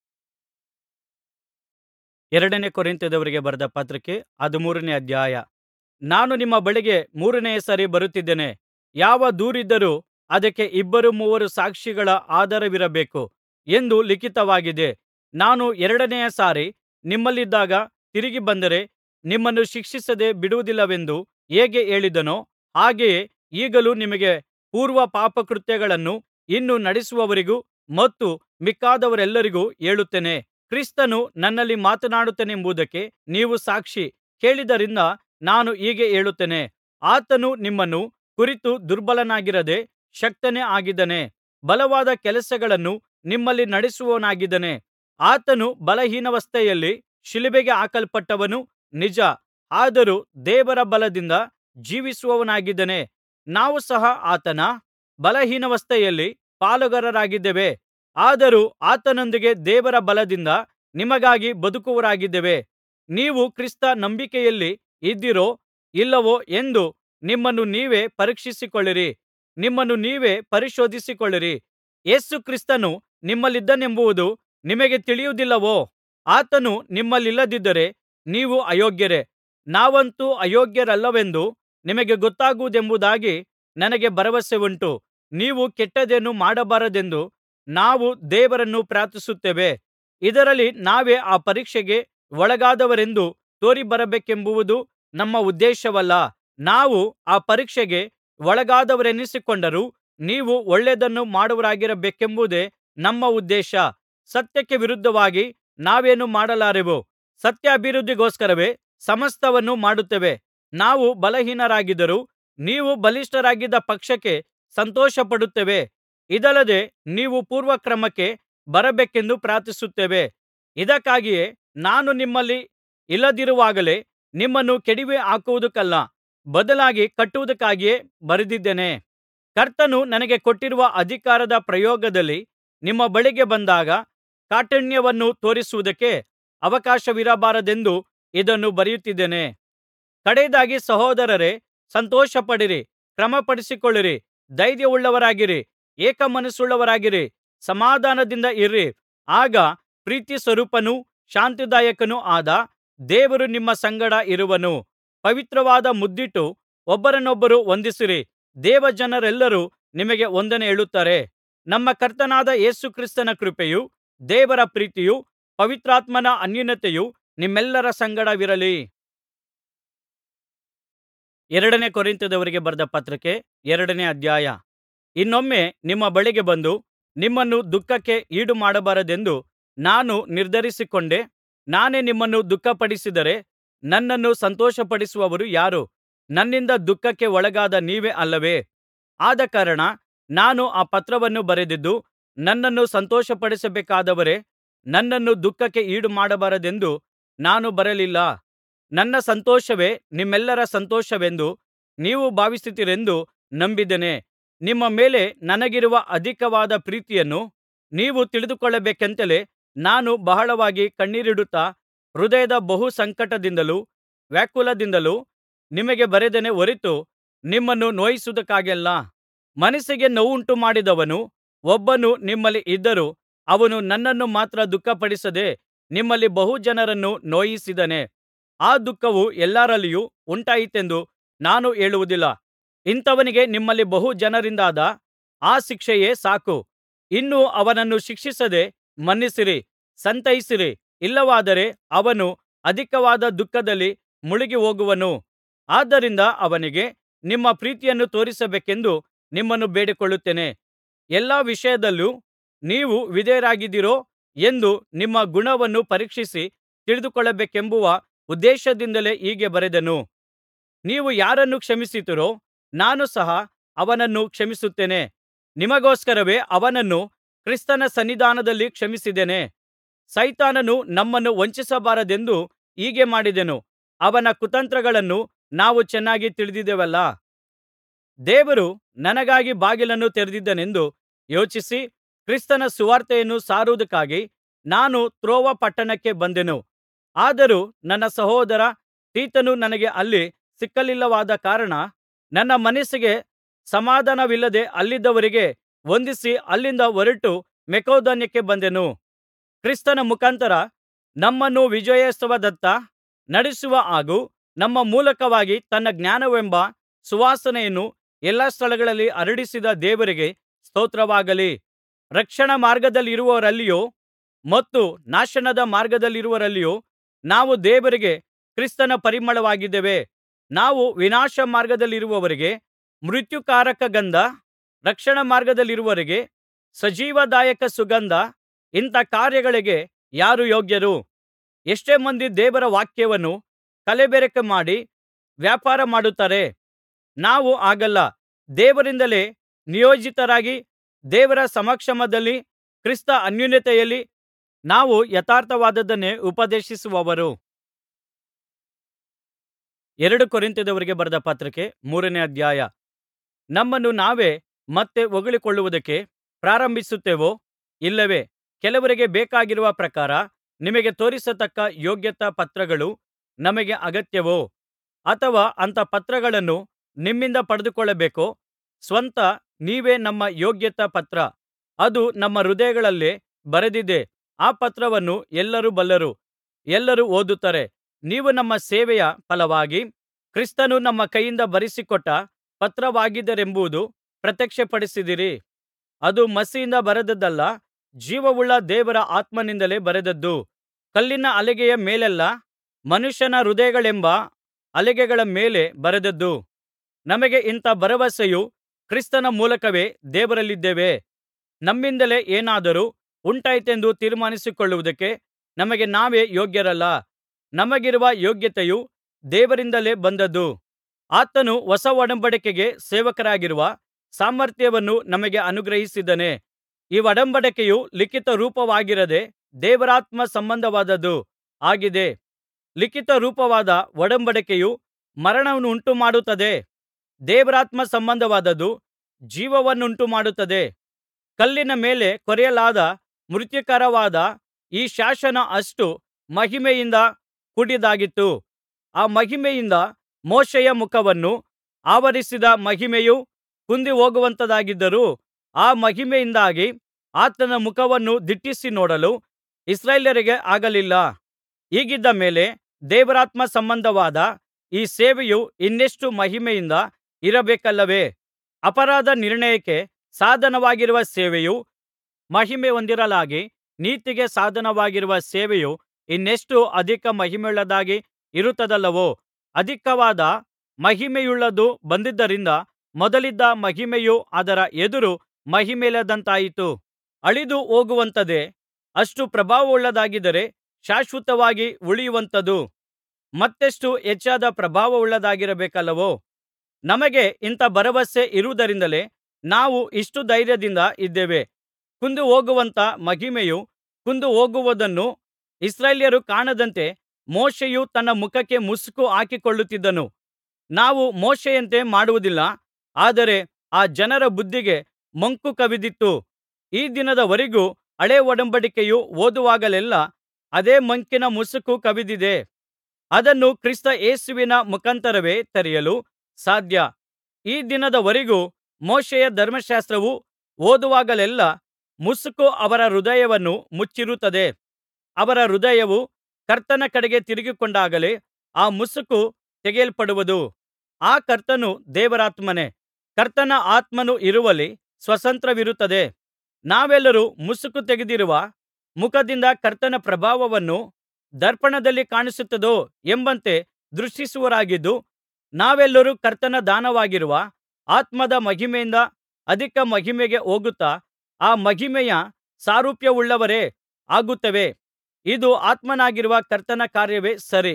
ಎರಡನೇ ಕೊರಿಂಥದವರಿಗೆ ಬರೆದ ಪತ್ರಿಕೆ ಹದಿಮೂರನೇ ಅಧ್ಯಾಯ ನಾನು ನಿಮ್ಮ ಬಳಿಗೆ ಮೂರನೆಯ ಸಾರಿ ಬರುತ್ತಿದ್ದೇನೆ ಯಾವ ದೂರಿದ್ದರೂ ಅದಕ್ಕೆ ಇಬ್ಬರು ಮೂವರು ಸಾಕ್ಷಿಗಳ ಆಧಾರವಿರಬೇಕು ಎಂದು ಲಿಖಿತವಾಗಿದೆ ನಾನು ಎರಡನೆಯ ಸಾರಿ ನಿಮ್ಮಲ್ಲಿದ್ದಾಗ ತಿರುಗಿ ಬಂದರೆ ನಿಮ್ಮನ್ನು ಶಿಕ್ಷಿಸದೆ ಬಿಡುವುದಿಲ್ಲವೆಂದು ಹೇಗೆ ಹೇಳಿದೆನೋ ಹಾಗೆಯೇ ಈಗಲೂ ನಿಮಗೆ ಪೂರ್ವ ಪಾಪಕೃತ್ಯಗಳನ್ನು ಇನ್ನೂ ನಡೆಸುವವರಿಗೂ ಮತ್ತು ಮಿಕ್ಕಾದವರೆಲ್ಲರಿಗೂ ಹೇಳುತ್ತೇನೆ ಕ್ರಿಸ್ತನು ನನ್ನಲ್ಲಿ ಮಾತನಾಡುತ್ತಾನೆಂಬುದಕ್ಕೆ ನೀವು ಸಾಕ್ಷಿ ಕೇಳಿದ್ದರಿಂದ ನಾನು ಹೀಗೆ ಹೇಳುತ್ತೇನೆ ಆತನು ನಿಮ್ಮನ್ನು ಕುರಿತು ದುರ್ಬಲನಾಗಿರದೆ ಶಕ್ತನೇ ಆಗಿದ್ದಾನೆ ಬಲವಾದ ಕೆಲಸಗಳನ್ನು ನಿಮ್ಮಲ್ಲಿ ನಡೆಸುವವನಾಗಿದ್ದಾನೆ ಆತನು ಬಲಹೀನಾವಸ್ಥೆಯಲ್ಲಿ ಶಿಲುಬೆಗೆ ಹಾಕಲ್ಪಟ್ಟವನು ನಿಜ ಆದರೂ ದೇವರ ಬಲದಿಂದ ಜೀವಿಸುವವನಾಗಿದ್ದಾನೆ ನಾವು ಸಹ ಆತನ ಬಲಹೀನಾವಸ್ಥೆಯಲ್ಲಿ ಪಾಲುಗಾರರಾಗಿದ್ದೇವೆ ಆದರೂ ಆತನೊಂದಿಗೆ ದೇವರ ಬಲದಿಂದ ನಿಮಗಾಗಿ ಬದುಕುವವರಾಗಿದ್ದೇವೆ ನೀವು ಕ್ರಿಸ್ತ ನಂಬಿಕೆಯಲ್ಲಿ ಇದ್ದೀರೋ ಇಲ್ಲವೋ ಎಂದು ನಿಮ್ಮನ್ನು ನೀವೇ ಪರೀಕ್ಷಿಸಿಕೊಳ್ಳಿರಿ ನಿಮ್ಮನ್ನು ನೀವೇ ಪರಿಶೋಧಿಸಿಕೊಳ್ಳಿರಿ ಯೇಸು ಕ್ರಿಸ್ತನು ನಿಮ್ಮಲ್ಲಿದ್ದಾನೆಂಬುದು ನಿಮಗೆ ತಿಳಿಯುವುದಿಲ್ಲವೋ ಆತನು ನಿಮ್ಮಲ್ಲಿಲ್ಲದಿದ್ದರೆ ನೀವು ಅಯೋಗ್ಯರೇ ನಾವಂತೂ ಅಯೋಗ್ಯರಲ್ಲವೆಂದು ನಿಮಗೆ ಗೊತ್ತಾಗುವುದೆಂಬುದಾಗಿ ನನಗೆ ಭರವಸೆಯುಂಟು ನೀವು ಕೆಟ್ಟದ್ದೇನೂ ಮಾಡಬಾರದೆಂದು ನಾವು ದೇವರನ್ನು ಪ್ರಾರ್ಥಿಸುತ್ತೇವೆ ಇದರಲ್ಲಿ ನಾವೇ ಆ ಪರೀಕ್ಷೆಗೆ ಒಳಗಾದವರೆಂದು ತೋರಿಬರಬೇಕೆಂಬುದು ನಮ್ಮ ಉದ್ದೇಶವಲ್ಲ ನಾವು ಆ ಪರೀಕ್ಷೆಗೆ ಒಳಗಾದವರೆನಿಸಿಕೊಂಡರೂ ನೀವು ಒಳ್ಳೆಯದನ್ನು ಮಾಡುವವರಾಗಿರಬೇಕೆಂಬುದೇ ನಮ್ಮ ಉದ್ದೇಶ ಸತ್ಯಕ್ಕೆ ವಿರುದ್ಧವಾಗಿ ನಾವೇನೂ ಮಾಡಲಾರೆವು ಸತ್ಯಾಭಿವೃದ್ಧಿಗೋಸ್ಕರವೇ ಸಮಸ್ತವನ್ನು ಮಾಡುತ್ತೇವೆ ನಾವು ಬಲಹೀನರಾಗಿದ್ದರೂ ನೀವು ಬಲಿಷ್ಠರಾಗಿದ್ದ ಪಕ್ಷಕ್ಕೆ ಸಂತೋಷಪಡುತ್ತೇವೆ ಇದಲ್ಲದೆ ನೀವು ಪೂರ್ವಕ್ರಮಕ್ಕೆ ಬರಬೇಕೆಂದು ಪ್ರಾರ್ಥಿಸುತ್ತೇವೆ ಇದಕ್ಕಾಗಿಯೇ ನಾನು ನಿಮ್ಮಲ್ಲಿ ಇಲ್ಲದಿರುವಾಗಲೇ ನಿಮ್ಮನ್ನು ಕೆಡವಿಹಾಕುವುದಕ್ಕಲ್ಲ ಬದಲಾಗಿ ಕಟ್ಟುವುದಕ್ಕಾಗಿಯೇ ಬರೆದಿದ್ದೇನೆ ಕರ್ತನು ನನಗೆ ಕೊಟ್ಟಿರುವ ಅಧಿಕಾರದ ಪ್ರಯೋಗದಲ್ಲಿ ನಿಮ್ಮ ಬಳಿಗೆ ಬಂದಾಗ ಕಾಠಿಣ್ಯವನ್ನು ತೋರಿಸುವುದಕ್ಕೆ ಅವಕಾಶವಿರಬಾರದೆಂದು ಇದನ್ನು ಬರೆಯುತ್ತಿದ್ದೇನೆ ಕಡೆಯದಾಗಿ ಸಹೋದರರೇ ಸಂತೋಷಪಡಿರಿ ಕ್ರಮಪಡಿಸಿಕೊಳ್ಳಿರಿ ಧೈರ್ಯವುಳ್ಳವರಾಗಿರಿ ಏಕಮನಸ್ಸುಳ್ಳವರಾಗಿರಿ ಸಮಾಧಾನದಿಂದ ಇರಿ ಆಗ ಪ್ರೀತಿಸ್ವರೂಪನೂ ಶಾಂತಿದಾಯಕನೂ ಆದ ದೇವರು ನಿಮ್ಮ ಸಂಗಡ ಇರುವನು ಪವಿತ್ರವಾದ ಮುದ್ದಿಟ್ಟು ಒಬ್ಬರನ್ನೊಬ್ಬರು ವಂದಿಸಿರಿ ದೇವಜನರೆಲ್ಲರೂ ನಿಮಗೆ ವಂದನೆ ಹೇಳುತ್ತಾರೆ ನಮ್ಮ ಕರ್ತನಾದ ಯೇಸು ಕ್ರಿಸ್ತನ ಕೃಪೆಯೂ ದೇವರ ಪ್ರೀತಿಯೂ ಪವಿತ್ರಾತ್ಮನ ಅನ್ಯೋನ್ಯತೆಯೂ ನಿಮ್ಮೆಲ್ಲರ ಸಂಗಡವಿರಲಿ ಎರಡನೇ ಕೊರಿಂಥದವರಿಗೆ ಬರೆದ ಪತ್ರಿಕೆ ಎರಡನೇ ಅಧ್ಯಾಯ ಇನ್ನೊಮ್ಮೆ ನಿಮ್ಮ ಬಳಿಗೆ ಬಂದು ನಿಮ್ಮನ್ನು ದುಃಖಕ್ಕೆ ಈಡುಮಾಡಬಾರದೆಂದು ನಾನು ನಿರ್ಧರಿಸಿಕೊಂಡೆ ನಾನೇ ನಿಮ್ಮನ್ನು ದುಃಖಪಡಿಸಿದರೆ ನನ್ನನ್ನು ಸಂತೋಷಪಡಿಸುವವರು ಯಾರು ನನ್ನಿಂದ ದುಃಖಕ್ಕೆ ಒಳಗಾದ ನೀವೇ ಅಲ್ಲವೇ ಆದಕಾರಣ ನಾನು ಆ ಪತ್ರವನ್ನು ಬರೆದದ್ದು ನನ್ನನ್ನು ಸಂತೋಷಪಡಿಸಬೇಕಾದವರೇ ನನ್ನನ್ನು ದುಃಖಕ್ಕೆ ಈಡುಮಾಡಬಾರದೆಂದು ನಾನು ಬರಲಿಲ್ಲ ನನ್ನ ಸಂತೋಷವೇ ನಿಮ್ಮೆಲ್ಲರ ಸಂತೋಷವೆಂದು ನೀವು ಭಾವಿಸುತ್ತೀರೆಂದು ನಂಬಿದ್ದೇನೆ ನಿಮ್ಮ ಮೇಲೆ ನನಗಿರುವ ಅಧಿಕವಾದ ಪ್ರೀತಿಯನ್ನು ನೀವು ತಿಳಿದುಕೊಳ್ಳಬೇಕೆಂತಲೇ ನಾನು ಬಹಳವಾಗಿ ಕಣ್ಣೀರಿಡುತ್ತಾ ಹೃದಯದ ಬಹು ಸಂಕಟದಿಂದಲೂ ವ್ಯಾಕುಲದಿಂದಲೂ ನಿಮಗೆ ಬರೆದೆನೇ ಹೊರತು ನಿಮ್ಮನ್ನು ನೋಯಿಸುವುದಕ್ಕಾಗಲ್ಲ ಮನಸ್ಸಿಗೆ ನೋವುಂಟುಮಾಡಿದವನು ಒಬ್ಬನು ನಿಮ್ಮಲ್ಲಿ ಇದ್ದರೂ ಅವನು ನನ್ನನ್ನು ಮಾತ್ರ ದುಃಖಪಡಿಸದೆ ನಿಮ್ಮಲ್ಲಿ ಬಹು ಜನರನ್ನು ನೋಯಿಸಿದ್ದಾನೆ ಆ ದುಃಖವು ಎಲ್ಲರಲ್ಲಿಯೂ ಉಂಟಾಯಿತೆಂದು ನಾನು ಹೇಳುವುದಿಲ್ಲ ಇಂಥವನಿಗೆ ನಿಮ್ಮಲ್ಲಿ ಬಹು ಜನರಿಂದಾದ ಆ ಶಿಕ್ಷೆಯೇ ಸಾಕು ಇನ್ನು ಅವನನ್ನು ಶಿಕ್ಷಿಸದೆ ಮನ್ನಿಸಿರಿ ಸಂತೈಸಿರಿ ಇಲ್ಲವಾದರೆ ಅವನು ಅಧಿಕವಾದ ದುಃಖದಲ್ಲಿ ಮುಳುಗಿ ಹೋಗುವನು ಆದ್ದರಿಂದ ಅವನಿಗೆ ನಿಮ್ಮ ಪ್ರೀತಿಯನ್ನು ತೋರಿಸಬೇಕೆಂದು ನಿಮ್ಮನ್ನು ಬೇಡಿಕೊಳ್ಳುತ್ತೇನೆ ಎಲ್ಲಾ ವಿಷಯದಲ್ಲೂ ನೀವು ವಿಧೇಯರಾಗಿದ್ದೀರೋ ಎಂದು ನಿಮ್ಮ ಗುಣವನ್ನು ಪರೀಕ್ಷಿಸಿ ತಿಳಿದುಕೊಳ್ಳಬೇಕೆಂಬುವ ಉದ್ದೇಶದಿಂದಲೇ ಹೀಗೆ ಬರೆದೆನು ನೀವು ಯಾರನ್ನು ಕ್ಷಮಿಸುತ್ತೀರೋ ನಾನು ಸಹ ಅವನನ್ನು ಕ್ಷಮಿಸುತ್ತೇನೆ ನಿಮಗೋಸ್ಕರವೇ ಅವನನ್ನು ಕ್ರಿಸ್ತನ ಸನ್ನಿಧಾನದಲ್ಲಿ ಕ್ಷಮಿಸಿದ್ದೇನೆ ಸೈತಾನನು ನಮ್ಮನ್ನು ವಂಚಿಸಬಾರದೆಂದು ಹೀಗೆ ಮಾಡಿದೆನು ಅವನ ಕುತಂತ್ರಗಳನ್ನು ನಾವು ಚೆನ್ನಾಗಿ ತಿಳಿದಿದ್ದೇವಲ್ಲಾ ದೇವರು ನನಗಾಗಿ ಬಾಗಿಲನ್ನು ತೆರೆದಿದ್ದಾನೆಂದು ಯೋಚಿಸಿ ಕ್ರಿಸ್ತನ ಸುವಾರ್ತೆಯನ್ನು ಸಾರುವುದಕ್ಕಾಗಿ ನಾನು ತ್ರೋವ ಪಟ್ಟಣಕ್ಕೆ ಬಂದೆನು ಆದರೂ ನನ್ನ ಸಹೋದರ ತೀತನು ನನಗೆ ಅಲ್ಲಿ ಸಿಕ್ಕಲಿಲ್ಲವಾದ ಕಾರಣ ನನ್ನ ಮನಸ್ಸಿಗೆ ಸಮಾಧಾನವಿಲ್ಲದೆ ಅಲ್ಲಿದ್ದವರಿಗೆ ವಂದಿಸಿ ಅಲ್ಲಿಂದ ಹೊರಟು ಮಕೆದೋನ್ಯಕ್ಕೆ ಬಂದೆನು ಕ್ರಿಸ್ತನ ಮುಖಾಂತರ ನಮ್ಮನ್ನು ವಿಜಯೋತ್ಸವದತ್ತ ನಡೆಸುವ ಹಾಗೂ ನಮ್ಮ ಮೂಲಕವಾಗಿ ತನ್ನ ಜ್ಞಾನವೆಂಬ ಸುವಾಸನೆಯನ್ನು ಎಲ್ಲಾ ಸ್ಥಳಗಳಲ್ಲಿ ಹರಡಿಸಿದ ದೇವರಿಗೆ ಸ್ತೋತ್ರವಾಗಲಿ ರಕ್ಷಣಾ ಮಾರ್ಗದಲ್ಲಿರುವವರಲ್ಲಿಯೂ ಮತ್ತು ನಾಶನದ ಮಾರ್ಗದಲ್ಲಿರುವವರಲ್ಲಿಯೂ ನಾವು ದೇವರಿಗೆ ಕ್ರಿಸ್ತನ ಪರಿಮಳವಾಗಿದ್ದೇವೆ ನಾವು ವಿನಾಶ ಮಾರ್ಗದಲ್ಲಿರುವವರಿಗೆ ಮೃತ್ಯುಕಾರಕ ಗಂಧ ರಕ್ಷಣಾ ಮಾರ್ಗದಲ್ಲಿರುವವರಿಗೆ ಸಜೀವದಾಯಕ ಸುಗಂಧ ಇಂಥ ಕಾರ್ಯಗಳಿಗೆ ಯಾರು ಯೋಗ್ಯರು ಎಷ್ಟೋ ಮಂದಿ ದೇವರ ವಾಕ್ಯವನ್ನು ಕಲಬೆರಕೆ ಮಾಡಿ ವ್ಯಾಪಾರ ಮಾಡುತ್ತಾರೆ ನಾವು ಹಾಗಲ್ಲ ದೇವರಿಂದಲೇ ನಿಯೋಜಿತರಾಗಿ ದೇವರ ಸಮಕ್ಷಮದಲ್ಲಿ ಕ್ರಿಸ್ತ ಅನ್ಯೋನ್ಯತೆಯಲ್ಲಿ ನಾವು ಯಥಾರ್ಥವಾದದ್ದನ್ನೇ ಉಪದೇಶಿಸುವವರು ಎರಡು ಕೊರಿಂಥದವರಿಗೆ ಬರೆದ ಪತ್ರಿಕೆ ಮೂರನೇ ಅಧ್ಯಾಯ ನಮ್ಮನ್ನು ನಾವೇ ಮತ್ತೆ ಹೊಗಳಿಕೊಳ್ಳುವುದಕ್ಕೆ ಪ್ರಾರಂಭಿಸುತ್ತೇವೋ ಇಲ್ಲವೇ ಕೆಲವರಿಗೆ ಬೇಕಾಗಿರುವ ಪ್ರಕಾರ ನಿಮಗೆ ತೋರಿಸತಕ್ಕ ಯೋಗ್ಯತಾ ಪತ್ರಗಳು ನಮಗೆ ಅಗತ್ಯವೋ ಅಥವಾ ಅಂಥ ಪತ್ರಗಳನ್ನು ನಿಮ್ಮಿಂದ ಪಡೆದುಕೊಳ್ಳಬೇಕೋ ಸ್ವತಃ ನೀವೇ ನಮ್ಮ ಯೋಗ್ಯತಾ ಪತ್ರ ಅದು ನಮ್ಮ ಹೃದಯಗಳಲ್ಲೇ ಬರೆದಿದೆ ಆ ಪತ್ರವನ್ನು ಎಲ್ಲರೂ ಬಲ್ಲರು ಎಲ್ಲರೂ ಓದುತ್ತಾರೆ ನೀವು ನಮ್ಮ ಸೇವೆಯ ಫಲವಾಗಿ ಕ್ರಿಸ್ತನು ನಮ್ಮ ಕೈಯಿಂದ ಬರೆಸಿಕೊಟ್ಟ ಪತ್ರವಾಗಿದ್ದೀರೆಂಬುದು ಪ್ರತ್ಯಕ್ಷಪಡಿಸಿದಿರಿ ಅದು ಮಸಿಯಿಂದ ಬರೆದದ್ದಲ್ಲ ಜೀವವುಳ್ಳ ದೇವರ ಆತ್ಮನಿಂದಲೇ ಬರೆದದ್ದು ಕಲ್ಲಿನ ಹಲಗೆಯ ಮೇಲಲ್ಲ ಮನುಷ್ಯನ ಹೃದಯಗಳೆಂಬ ಹಲಗೆಗಳ ಮೇಲೆ ಬರೆದದ್ದು ನಮಗೆ ಇಂಥ ಭರವಸೆಯು ಕ್ರಿಸ್ತನ ಮೂಲಕವೇ ದೇವರಲ್ಲಿದ್ದೇವೆ ನಮ್ಮಿಂದಲೇ ಏನಾದರೂ ಉಂಟಾಯಿತೆಂದು ತೀರ್ಮಾನಿಸಿಕೊಳ್ಳುವುದಕ್ಕೆ ನಮಗೆ ನಾವೇ ಯೋಗ್ಯರಲ್ಲ ನಮಗಿರುವ ಯೋಗ್ಯತೆಯು ದೇವರಿಂದಲೇ ಬಂದದ್ದು ಆತನು ಹೊಸ ಒಡಂಬಡಿಕೆಗೆ ಸೇವಕರಾಗಿರುವ ಸಾಮರ್ಥ್ಯವನ್ನು ನಮಗೆ ಅನುಗ್ರಹಿಸಿದ್ದಾನೆ ಈ ಒಡಂಬಡಿಕೆಯು ಲಿಖಿತ ರೂಪವಾಗಿರದೆ ದೇವರಾತ್ಮ ಸಂಬಂಧವಾದದ್ದು ಆಗಿದೆ ಲಿಖಿತ ರೂಪವಾದ ಒಡಂಬಡಿಕೆಯು ಮರಣವನ್ನುಂಟುಮಾಡುತ್ತದೆ ದೇವರಾತ್ಮ ಸಂಬಂಧವಾದದ್ದು ಜೀವವನ್ನುಂಟುಮಾಡುತ್ತದೆ ಕಲ್ಲಿನ ಮೇಲೆ ಕೊರೆಯಲಾದ ಮೃತ್ಯುಕರವಾದ ಈ ಶಾಸನ ಅಷ್ಟು ಮಹಿಮೆಯಿಂದ ಕೂಡಿದ್ದಾಗಿತ್ತು ಆ ಮಹಿಮೆಯಿಂದ ಮೋಶೆಯ ಮುಖವನ್ನು ಆವರಿಸಿದ ಮಹಿಮೆಯು ಕುಂದಿಹೋಗುವಂಥದ್ದಾಗಿದ್ದರೂ ಆ ಮಹಿಮೆಯಿಂದಾಗಿ ಆತನ ಮುಖವನ್ನು ದಿಟ್ಟಿಸಿ ನೋಡಲು ಇಸ್ರಾಯೇಲ್ಯರಿಗೆ ಆಗಲಿಲ್ಲ ಹೀಗಿದ್ದ ಮೇಲೆ ದೇವರಾತ್ಮ ಸಂಬಂಧವಾದ ಈ ಸೇವೆಯು ಇನ್ನೆಷ್ಟು ಮಹಿಮೆಯಿಂದ ಇರಬೇಕಲ್ಲವೇ ಅಪರಾಧ ನಿರ್ಣಯಕ್ಕೆ ಸಾಧನವಾಗಿರುವ ಸೇವೆಯು ಮಹಿಮೆ ಹೊಂದಿರಲಾಗಿ ನೀತಿಗೆ ಸಾಧನವಾಗಿರುವ ಸೇವೆಯು ಇನ್ನೆಷ್ಟು ಅಧಿಕ ಮಹಿಮೆಯುಳ್ಳದ್ದಾಗಿ ಇರುತ್ತದಲ್ಲವೋ ಅಧಿಕವಾದ ಮಹಿಮೆಯುಳ್ಳದ್ದು ಬಂದದ್ದರಿಂದ ಮೊದಲಿದ್ದ ಮಹಿಮೆಯು ಅದರ ಎದುರು ಮಹಿಮೆಯಿಲ್ಲದಂತಾಯಿತು ಅಳಿದು ಹೋಗುವಂಥದ್ದೇ ಅಷ್ಟು ಪ್ರಭಾವವುಳ್ಳದ್ದಾಗಿದ್ದರೆ ಶಾಶ್ವತವಾಗಿ ಉಳಿಯುವಂಥದ್ದು ಮತ್ತೆಷ್ಟು ಹೆಚ್ಚಾದ ಪ್ರಭಾವವುಳ್ಳದ್ದಾಗಿರಬೇಕಲ್ಲವೋ ನಮಗೆ ಇಂಥ ಭರವಸೆ ಇರುವುದರಿಂದಲೇ ನಾವು ಇಷ್ಟು ಧೈರ್ಯದಿಂದ ಇದ್ದೇವೆ ಕುಂದಿಹೋಗುವಂಥ ಮಹಿಮೆಯು ಕುಂದಿಹೋಗುವುದನ್ನು ಇಸ್ರಾಯೇಲ್ಯರು ಕಾಣದಂತೆ ಮೋಶೆಯು ತನ್ನ ಮುಖಕ್ಕೆ ಮುಸುಕು ಹಾಕಿಕೊಳ್ಳುತ್ತಿದ್ದನು ನಾವು ಮೋಶೆಯಂತೆ ಮಾಡುವುದಿಲ್ಲ ಆದರೆ ಆ ಜನರ ಬುದ್ಧಿಗೆ ಮಂಕು ಕವಿದಿತ್ತು ಈ ದಿನದವರೆಗೂ ಹಳೇ ಒಡಂಬಡಿಕೆಯು ಓದುವಾಗಲೆಲ್ಲಾ ಅದೇ ಮಂಕಿನ ಮುಸುಕು ಕವಿದಿದೆ ಅದನ್ನು ಕ್ರಿಸ್ತ ಯೇಸುವಿನ ಮುಖಾಂತರವೇ ತೆರೆಯಲು ಸಾಧ್ಯ ಈ ದಿನದವರೆಗೂ ಮೋಶೆಯ ಧರ್ಮಶಾಸ್ತ್ರವು ಓದುವಾಗಲೆಲ್ಲಾ ಮುಸುಕು ಅವರ ಹೃದಯವನ್ನು ಮುಚ್ಚಿರುತ್ತದೆ ಅವರ ಹೃದಯವು ಕರ್ತನ ಕಡೆಗೆ ತಿರುಗಿಕೊಂಡಾಗಲೇ ಆ ಮುಸುಕು ತೆಗೆಯಲ್ಪಡುವುದು ಆ ಕರ್ತನು ದೇವರಾತ್ಮನೇ ಕರ್ತನ ಆತ್ಮನು ಇರುವಲ್ಲಿ ಸ್ವಾತಂತ್ರ್ಯವಿರುತ್ತದೆ ನಾವೆಲ್ಲರೂ ಮುಸುಕು ತೆಗೆದಿರುವ ಮುಖದಿಂದ ಕರ್ತನ ಪ್ರಭಾವವನ್ನು ದರ್ಪಣದಲ್ಲಿ ಕಾಣಿಸುತ್ತದೋ ಎಂಬಂತೆ ದೃಷ್ಟಿಸುವವರಾಗಿದ್ದು ನಾವೆಲ್ಲರೂ ಕರ್ತನ ದಾನವಾಗಿರುವ ಆತ್ಮದ ಮಹಿಮೆಯಿಂದ ಅಧಿಕ ಮಹಿಮೆಗೆ ಹೋಗುತ್ತಾ ಆ ಮಹಿಮೆಯ ಸಾರೂಪ್ಯವುಳ್ಳವರೇ ಆಗುತ್ತೇವೆ ಇದು ಆತ್ಮನಾಗಿರುವ ಕರ್ತನ ಕಾರ್ಯವೇ ಸರಿ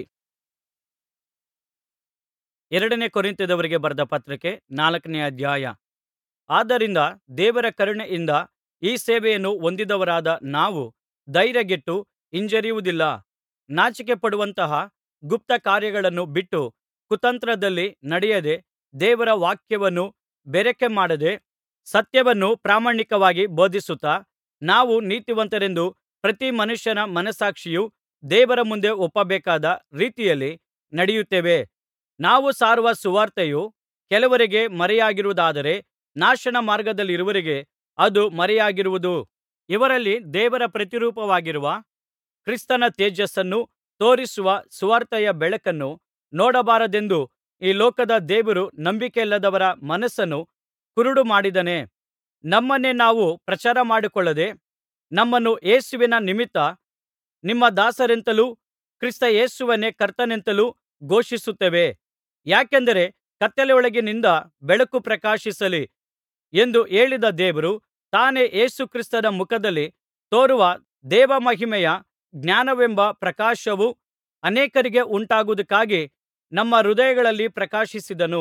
ಎರಡನೇ ಕೊರಿಂಥದವರಿಗೆ ಬರೆದ ಪತ್ರಿಕೆ ನಾಲ್ಕನೇ ಅಧ್ಯಾಯ ಆದ್ದರಿಂದ ದೇವರ ಕರುಣೆಯಿಂದ ಈ ಸೇವೆಯನ್ನು ಹೊಂದಿದವರಾದ ನಾವು ಧೈರ್ಯಗೆಟ್ಟು ಹಿಂಜರಿಯುವುದಿಲ್ಲ ನಾಚಿಕೆಪಡುವಂತಹ ಗುಪ್ತ ಕಾರ್ಯಗಳನ್ನು ಬಿಟ್ಟು ಕುತಂತ್ರದಲ್ಲಿ ನಡೆಯದೆ ದೇವರ ವಾಕ್ಯವನ್ನು ಬೆರಕೆ ಮಾಡದೆ ಸತ್ಯವನ್ನು ಪ್ರಾಮಾಣಿಕವಾಗಿ ಬೋಧಿಸುತ್ತಾ ನಾವು ನೀತಿವಂತರೆಂದು ಪ್ರತಿ ಮನುಷ್ಯನ ಮನಸ್ಸಾಕ್ಷಿಯು ದೇವರ ಮುಂದೆ ಒಪ್ಪಬೇಕಾದ ರೀತಿಯಲ್ಲಿ ನಡೆಯುತ್ತೇವೆ ನಾವು ಸಾರುವ ಸುವಾರ್ತೆಯು ಕೆಲವರಿಗೆ ಮರೆಯಾಗಿರುವುದಾದರೆ ನಾಶನ ಮಾರ್ಗದಲ್ಲಿರುವವರಿಗೆ ಅದು ಮರೆಯಾಗಿರುವುದು ಇವರಲ್ಲಿ ದೇವರ ಪ್ರತಿರೂಪವಾಗಿರುವ ಕ್ರಿಸ್ತನ ತೇಜಸ್ಸನ್ನು ತೋರಿಸುವ ಸುವಾರ್ತೆಯ ಬೆಳಕನ್ನು ನೋಡಬಾರದೆಂದು ಈ ಲೋಕದ ದೇವರು ನಂಬಿಕೆಯಿಲ್ಲದವರ ಮನಸ್ಸನ್ನು ಕುರುಡು ಮಾಡಿದ್ದಾನೆ ನಮ್ಮನ್ನೇ ನಾವು ಪ್ರಚಾರ ಮಾಡಿಕೊಳ್ಳದೆ ನಮ್ಮನ್ನು ಯೇಸುವಿನ ನಿಮಿತ್ತ ನಿಮ್ಮ ದಾಸರೆಂತಲೂ ಕ್ರಿಸ್ತ ಯೇಸುವನ್ನೇ ಕರ್ತನೆಂತಲೂ ಘೋಷಿಸುತ್ತೇವೆ ಯಾಕೆಂದರೆ ಕತ್ತಲೆಯೊಳಗಿನಿಂದ ಬೆಳಕು ಪ್ರಕಾಶಿಸಲಿ ಎಂದು ಹೇಳಿದ ದೇವರು ತಾನೇ ಯೇಸು ಕ್ರಿಸ್ತನ ಮುಖದಲ್ಲಿ ತೋರುವ ದೇವಮಹಿಮೆಯ ಜ್ಞಾನವೆಂಬ ಪ್ರಕಾಶವು ಅನೇಕರಿಗೆ ಉಂಟಾಗುವುದಕ್ಕಾಗಿ ನಮ್ಮ ಹೃದಯಗಳಲ್ಲಿ ಪ್ರಕಾಶಿಸಿದನು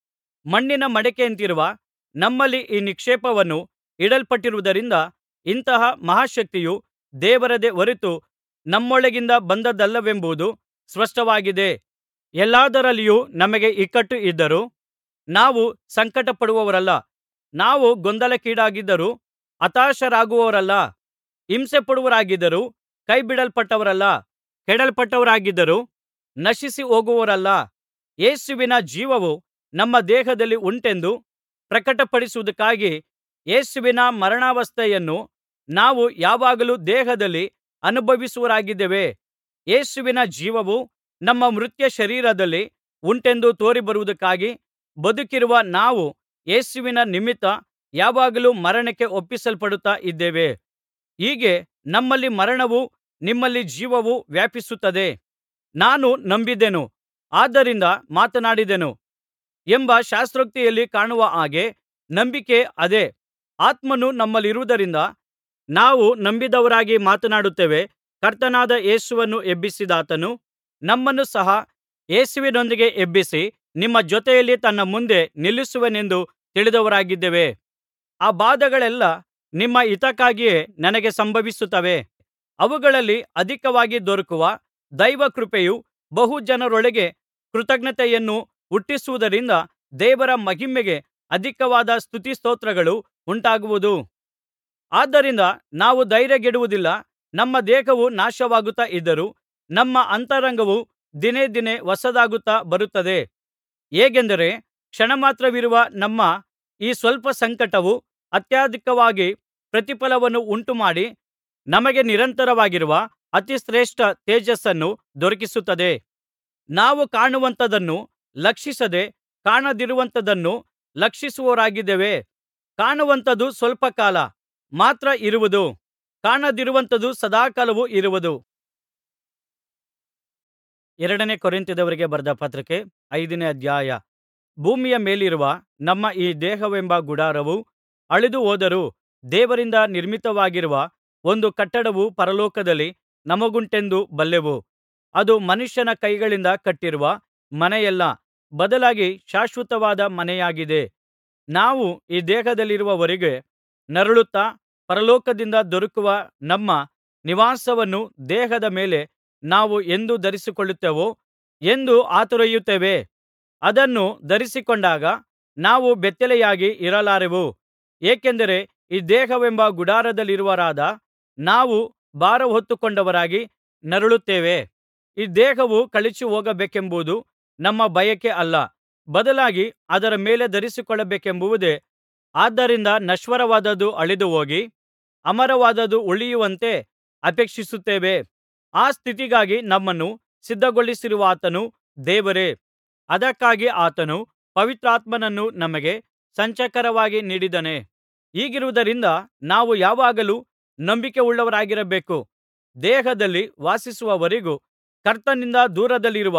ಮಣ್ಣಿನ ಮಡಿಕೆಯಂತಿರುವ ನಮ್ಮಲ್ಲಿ ಈ ನಿಕ್ಷೇಪವನ್ನು ಇಡಲ್ಪಟ್ಟಿರುವುದರಿಂದ ಇಂತಹ ಮಹಾಶಕ್ತಿಯು ದೇವರದೇ ಹೊರತು ನಮ್ಮೊಳಗಿಂದ ಬಂದದ್ದಲ್ಲವೆಂಬುದು ಸ್ಪಷ್ಟವಾಗಿದೆ ಎಲ್ಲಾದರಲ್ಲಿಯೂ ನಮಗೆ ಇಕ್ಕಟ್ಟು ಇದ್ದರೂ ನಾವು ಸಂಕಟಪಡುವವರಲ್ಲ ನಾವು ಗೊಂದಲಕ್ಕೀಡಾಗಿದ್ದರೂ ಹತಾಶರಾಗುವವರಲ್ಲ ಹಿಂಸೆಪಡುವವರಾಗಿದ್ದರೂ ಕೈಬಿಡಲ್ಪಟ್ಟವರಲ್ಲ ಕೆಡವಲ್ಪಟ್ಟವರಾಗಿದ್ದರೂ ನಶಿಸಿ ಹೋಗುವವರಲ್ಲ ಯೇಸುವಿನ ಜೀವವು ನಮ್ಮ ದೇಹದಲ್ಲಿ ಉಂಟೆಂದು ಪ್ರಕಟಪಡಿಸುವುದಕ್ಕಾಗಿ ಯೇಸುವಿನ ಮರಣಾವಸ್ಥೆಯನ್ನು ನಾವು ಯಾವಾಗಲೂ ದೇಹದಲ್ಲಿ ಅನುಭವಿಸುವವರಾಗಿದ್ದೇವೆ ಯೇಸುವಿನ ಜೀವವು ನಮ್ಮ ಮರ್ತ್ಯ ಶರೀರದಲ್ಲಿ ಉಂಟೆಂದು ತೋರಿಬರುವುದಕ್ಕಾಗಿ ಬದುಕಿರುವ ನಾವು ಯೇಸುವಿನ ನಿಮಿತ್ತ ಯಾವಾಗಲೂ ಮರಣಕ್ಕೆ ಒಪ್ಪಿಸಲ್ಪಡುತ್ತಾ ಇದ್ದೇವೆ ಹೀಗೆ ನಮ್ಮಲ್ಲಿ ಮರಣವೂ ನಿಮ್ಮಲ್ಲಿ ಜೀವವೂ ವ್ಯಾಪಿಸುತ್ತದೆ ನಾನು ನಂಬಿದೆನು ಆದ್ದರಿಂದ ಮಾತನಾಡಿದೆನು ಎಂಬ ಶಾಸ್ತ್ರೋಕ್ತಿಯಲ್ಲಿ ಕಾಣುವ ಹಾಗೆ ನಂಬಿಕೆ ಅದೇ ಆತ್ಮನು ನಮ್ಮಲ್ಲಿರುವುದರಿಂದ ನಾವು ನಂಬಿದವರಾಗಿ ಮಾತನಾಡುತ್ತೇವೆ ಕರ್ತನಾದ ಯೇಸುವನ್ನು ಎಬ್ಬಿಸಿದಾತನು ನಮ್ಮನ್ನು ಸಹ ಯೇಸುವಿನೊಂದಿಗೆ ಎಬ್ಬಿಸಿ ನಿಮ್ಮ ಜೊತೆಯಲ್ಲಿ ತನ್ನ ಮುಂದೆ ನಿಲ್ಲಿಸುವನೆಂದು ತಿಳಿದವರಾಗಿದ್ದೇವೆ ಆ ಬಾಧೆಗಳೆಲ್ಲಾ ನಿಮ್ಮ ಹಿತಕ್ಕಾಗಿಯೇ ನನಗೆ ಸಂಭವಿಸುತ್ತವೆ ಅವುಗಳಲ್ಲಿ ಅಧಿಕವಾಗಿ ದೊರಕುವ ದೈವಕೃಪೆಯು ಬಹು ಜನರೊಳಗೆ ಕೃತಜ್ಞತೆಯನ್ನು ಹುಟ್ಟಿಸುವುದರಿಂದ ದೇವರ ಮಹಿಮೆಗೆ ಅಧಿಕವಾದ ಸ್ತುತಿಸ್ತೋತ್ರಗಳು ಉಂಟಾಗುವುದು ಆದ್ದರಿಂದ ನಾವು ಧೈರ್ಯಗೆಡುವುದಿಲ್ಲ ನಮ್ಮ ದೇಹವು ನಾಶವಾಗುತ್ತಾ ಇದ್ದರೂ ನಮ್ಮ ಅಂತರಂಗವು ದಿನೇ ದಿನೇ ಹೊಸದಾಗುತ್ತಾ ಬರುತ್ತದೆ ಹೇಗೆಂದರೆ ಕ್ಷಣಮಾತ್ರವಿರುವ ನಮ್ಮ ಈ ಸ್ವಲ್ಪ ಸಂಕಟವು ಅತ್ಯಧಿಕವಾಗಿ ಪ್ರತಿಫಲವನ್ನು ಉಂಟುಮಾಡಿ ನಮಗೆ ನಿರಂತರವಾಗಿರುವ ಅತಿಶ್ರೇಷ್ಠ ತೇಜಸ್ಸನ್ನು ದೊರಕಿಸುತ್ತದೆ ನಾವು ಕಾಣುವಂಥದನ್ನು ಲಕ್ಷಿಸದೆ ಕಾಣದಿರುವಂಥದನ್ನು ಲಕ್ಷಿಸುವವರಾಗಿದ್ದೇವೆ ಕಾಣುವಂಥದ್ದು ಸ್ವಲ್ಪ ಕಾಲ ಮಾತ್ರ ಇರುವುದು ಕಾಣದಿರುವಂಥದ್ದು ಸದಾಕಾಲವೂ ಇರುವುದು ಎರಡನೇ ಕೊರಿಂಥದವರಿಗೆ ಬರೆದ ಪತ್ರಿಕೆ ಐದನೇ ಅಧ್ಯಾಯ ಭೂಮಿಯ ಮೇಲಿರುವ ನಮ್ಮ ಈ ದೇಹವೆಂಬ ಗುಡಾರವು ಅಳಿದು ಹೋದರೂ ದೇವರಿಂದ ನಿರ್ಮಿತವಾಗಿರುವ ಒಂದು ಕಟ್ಟಡವು ಪರಲೋಕದಲ್ಲಿ ನಮಗುಂಟೆಂದು ಬಲ್ಲೆವು ಅದು ಮನುಷ್ಯನ ಕೈಗಳಿಂದ ಕಟ್ಟಿರುವ ಮನೆಯಲ್ಲ ಬದಲಾಗಿ ಶಾಶ್ವತವಾದ ಮನೆಯಾಗಿದೆ ನಾವು ಈ ದೇಹದಲ್ಲಿರುವವರೆಗೆ ನರಳುತ್ತಾ ಪರಲೋಕದಿಂದ ದೊರಕುವ ನಮ್ಮ ನಿವಾಸವನ್ನು ದೇಹದ ಮೇಲೆ ನಾವು ಎಂದು ಧರಿಸಿಕೊಳ್ಳುತ್ತೇವೋ ಎಂದು ಹಾತೊರೆಯುತ್ತೇವೆ ಅದನ್ನು ಧರಿಸಿಕೊಂಡಾಗ ನಾವು ಬೆತ್ತಲೆಯಾಗಿ ಇರಲಾರೆವು ಏಕೆಂದರೆ ಈ ದೇಹವೆಂಬ ಗುಡಾರದಲ್ಲಿರುವವರಾದ ನಾವು ಭಾರ ಹೊತ್ತುಕೊಂಡವರಾಗಿ ನರಳುತ್ತೇವೆ ಈ ದೇಹವು ಕಳಚಿ ಹೋಗಬೇಕೆಂಬುದು ನಮ್ಮ ಬಯಕೆ ಅಲ್ಲ ಬದಲಾಗಿ ಅದರ ಮೇಲೆ ಧರಿಸಿಕೊಳ್ಳಬೇಕೆಂಬುದೇ ಆದ್ದರಿಂದ ನಶ್ವರವಾದದ್ದು ಅಳಿದುಹೋಗಿ ಅಮರವಾದದ್ದು ಉಳಿಯುವಂತೆ ಅಪೇಕ್ಷಿಸುತ್ತೇವೆ ಆ ಸ್ಥಿತಿಗಾಗಿ ನಮ್ಮನ್ನು ಸಿದ್ಧಗೊಳಿಸಿರುವಾತನು ದೇವರೇ ಅದಕ್ಕಾಗಿ ಆತನು ಪವಿತ್ರಾತ್ಮನನ್ನು ನಮಗೆ ಸಂಚಕಾರವಾಗಿ ನೀಡಿದ್ದಾನೆ ಹೀಗಿರುವುದರಿಂದ ನಾವು ಯಾವಾಗಲೂ ನಂಬಿಕೆಯುಳ್ಳವರಾಗಿರಬೇಕು ದೇಹದಲ್ಲಿ ವಾಸಿಸುವವರೆಗೂ ಕರ್ತನಿಂದ ದೂರದಲ್ಲಿರುವ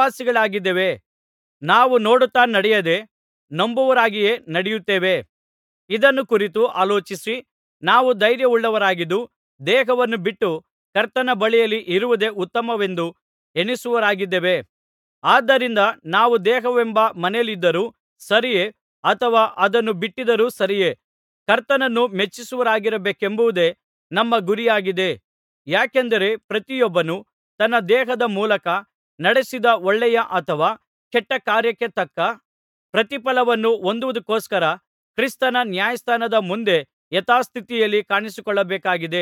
ಪ್ರವಾಸಿಗಳಾಗಿದ್ದೇವೆ ನಾವು ನೋಡುತ್ತಾ ನಡೆಯದೆ ನಂಬುವವರಾಗಿಯೇ ನಡೆಯುತ್ತೇವೆ ಇದನ್ನು ಕುರಿತು ಆಲೋಚಿಸಿ ನಾವು ಧೈರ್ಯವುಳ್ಳವರಾಗಿದ್ದು ದೇಹವನ್ನು ಬಿಟ್ಟು ಕರ್ತನ ಬಳಿಯಲ್ಲಿ ಇರುವುದೇ ಉತ್ತಮವೆಂದು ಎಣಿಸುವವರಾಗಿದ್ದೇವೆ ಆದ್ದರಿಂದ ನಾವು ದೇಹವೆಂಬ ಮನೆಯಲ್ಲಿದ್ದರೂ ಸರಿಯೇ ಅಥವಾ ಅದನ್ನು ಬಿಟ್ಟಿದ್ದರೂ ಸರಿಯೇ ಕರ್ತನನ್ನು ಮೆಚ್ಚಿಸುವವರಾಗಿರಬೇಕೆಂಬುದೇ ನಮ್ಮ ಗುರಿಯಾಗಿದೆ ಯಾಕೆಂದರೆ ಪ್ರತಿಯೊಬ್ಬನು ತನ್ನ ದೇಹದ ಮೂಲಕ ನಡೆಸಿದ ಒಳ್ಳೆಯ ಅಥವಾ ಕೆಟ್ಟ ಕಾರ್ಯಕ್ಕೆ ತಕ್ಕ ಪ್ರತಿಫಲವನ್ನು ಹೊಂದುವುದಕ್ಕೋಸ್ಕರ ಕ್ರಿಸ್ತನ ನ್ಯಾಯಸ್ಥಾನದ ಮುಂದೆ ಯಥಾಸ್ಥಿತಿಯಲ್ಲಿ ಕಾಣಿಸಿಕೊಳ್ಳಬೇಕಾಗಿದೆ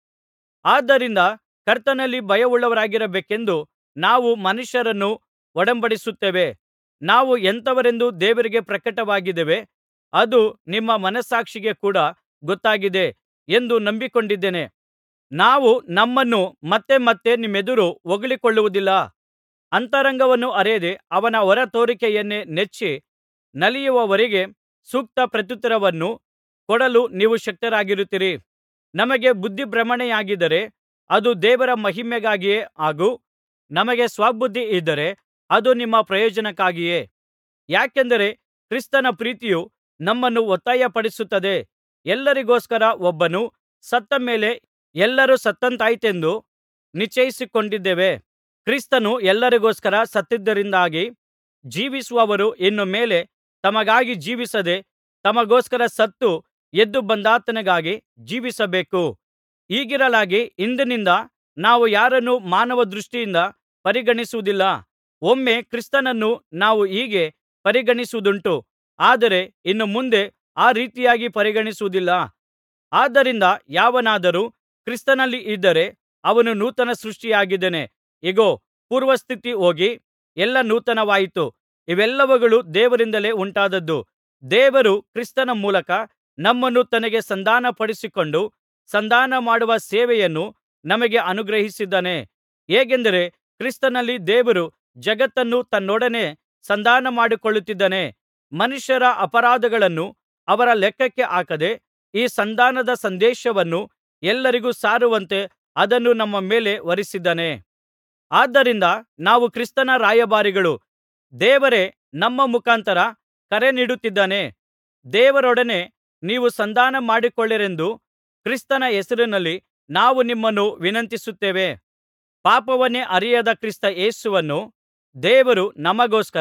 ಆದ್ದರಿಂದ ಕರ್ತನಲ್ಲಿ ಭಯವುಳ್ಳವರಾಗಿರಬೇಕೆಂದು ನಾವು ಮನುಷ್ಯರನ್ನು ಒಡಂಬಡಿಸುತ್ತೇವೆ ನಾವು ಎಂಥವರೆಂದು ದೇವರಿಗೆ ಪ್ರಕಟವಾಗಿದ್ದೇವೆ ಅದು ನಿಮ್ಮ ಮನಸ್ಸಾಕ್ಷಿಗೆ ಕೂಡ ಗೊತ್ತಾಗಿದೆ ಎಂದು ನಂಬಿಕೊಂಡಿದ್ದೇನೆ ನಾವು ನಮ್ಮನ್ನು ಮತ್ತೆ ಮತ್ತೆ ನಿಮ್ಮೆದುರು ಹೊಗಳಿಕೊಳ್ಳುವುದಿಲ್ಲ ಅಂತರಂಗವನ್ನು ಅರೆಯದೆ ಅವನ ಹೊರತೋರಿಕೆಯನ್ನೇ ನೆಚ್ಚಿ ನಲಿಯುವವರಿಗೆ ಸೂಕ್ತ ಪ್ರತ್ಯುತ್ತರವನ್ನು ಕೊಡಲು ನೀವು ಶಕ್ತರಾಗಿರುತ್ತೀರಿ ನಮಗೆ ಬುದ್ಧಿಭ್ರಮಣೆಯಾಗಿದ್ದರೆ ಅದು ದೇವರ ಮಹಿಮೆಗಾಗಿಯೇ ಹಾಗೂ ನಮಗೆ ಸ್ವಬುದ್ಧಿ ಇದ್ದರೆ ಅದು ನಿಮ್ಮ ಪ್ರಯೋಜನಕ್ಕಾಗಿಯೇ ಯಾಕೆಂದರೆ ಕ್ರಿಸ್ತನ ಪ್ರೀತಿಯು ನಮ್ಮನ್ನು ಒತ್ತಾಯಪಡಿಸುತ್ತದೆ ಎಲ್ಲರಿಗೋಸ್ಕರ ಒಬ್ಬನು ಸತ್ತ ಮೇಲೆ ಎಲ್ಲರೂ ಸತ್ತಂತಾಯಿತೆಂದು ನಿಶ್ಚಯಿಸಿಕೊಂಡಿದ್ದೇವೆ ಕ್ರಿಸ್ತನು ಎಲ್ಲರಿಗೋಸ್ಕರ ಸತ್ತದ್ದರಿಂದಾಗಿ ಜೀವಿಸುವವರು ಇನ್ನು ಮೇಲೆ ತಮಗಾಗಿ ಜೀವಿಸದೆ ತಮಗೋಸ್ಕರ ಸತ್ತು ಎದ್ದು ಬಂದಾತನಿಗಾಗಿ ಜೀವಿಸಬೇಕು ಹೀಗಿರಲಾಗಿ ಇಂದಿನಿಂದ ನಾವು ಯಾರನ್ನೂ ಮಾನವ ದೃಷ್ಟಿಯಿಂದ ಪರಿಗಣಿಸುವುದಿಲ್ಲ ಒಮ್ಮೆ ಕ್ರಿಸ್ತನನ್ನು ನಾವು ಹೀಗೆ ಪರಿಗಣಿಸಿದ್ದುಂಟು ಆದರೆ ಇನ್ನು ಮುಂದೆ ಆ ರೀತಿಯಾಗಿ ಪರಿಗಣಿಸುವುದಿಲ್ಲ ಆದ್ದರಿಂದ ಯಾವನಾದರೂ ಕ್ರಿಸ್ತನಲ್ಲಿ ಇದ್ದರೆ ಅವನು ನೂತನ ಸೃಷ್ಟಿಯಾಗಿದ್ದಾನೆ ಇಗೋ ಪೂರ್ವಸ್ಥಿತಿ ಹೋಗಿ ಎಲ್ಲಾ ನೂತನವಾಯಿತು ಇವೆಲ್ಲವುಗಳು ದೇವರಿಂದಲೇ ಉಂಟಾದದ್ದು ದೇವರು ಕ್ರಿಸ್ತನ ಮೂಲಕ ನಮ್ಮನ್ನು ತನಗೆ ಸಂಧಾನಪಡಿಸಿಕೊಂಡು ಸಂಧಾನಮಾಡುವ ಸೇವೆಯನ್ನು ನಮಗೆ ಅನುಗ್ರಹಿಸಿದ್ದಾನೆ ಹೇಗೆಂದರೆ ಕ್ರಿಸ್ತನಲ್ಲಿ ದೇವರು ಜಗತ್ತನ್ನು ತನ್ನೊಡನೆ ಸಂಧಾನಮಾಡಿಕೊಳ್ಳುತ್ತಿದ್ದಾನೆ ಮನುಷ್ಯರ ಅಪರಾಧಗಳನ್ನು ಅವರ ಲೆಕ್ಕಕ್ಕೆ ಹಾಕದೆ ಈ ಸಂಧಾನದ ಸಂದೇಶವನ್ನು ಎಲ್ಲರಿಗೂ ಸಾರುವಂತೆ ಅದನ್ನು ನಮ್ಮ ಮೇಲೆ ಹೊರಿಸಿದ್ದಾನೆ ಆದ್ದರಿಂದ ನಾವು ಕ್ರಿಸ್ತನ ರಾಯಭಾರಿಗಳು ದೇವರೇ ನಮ್ಮ ಮುಖಾಂತರ ಕರೆ ನೀಡುತ್ತಿದ್ದಾನೆ ದೇವರೊಡನೆ ನೀವು ಸಂಧಾನ ಮಾಡಿಕೊಳ್ಳಿರೆಂದು ಕ್ರಿಸ್ತನ ಹೆಸರಿನಲ್ಲಿ ನಾವು ನಿಮ್ಮನ್ನು ವಿನಂತಿಸುತ್ತೇವೆ ಪಾಪವನ್ನೇ ಅರಿಯದ ಕ್ರಿಸ್ತ ಯೇಸುವನ್ನು ದೇವರು ನಮಗೋಸ್ಕರ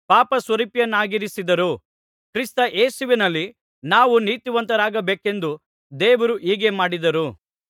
ಪಾಪಸ್ವರೂಪಿಯನ್ನಾಗಿಸಿದರು ಕ್ರಿಸ್ತ ಯೇಸುವಿನಲ್ಲಿ ನಾವು ನೀತಿವಂತರಾಗಬೇಕೆಂದು ದೇವರು ಹೀಗೆ ಮಾಡಿದರು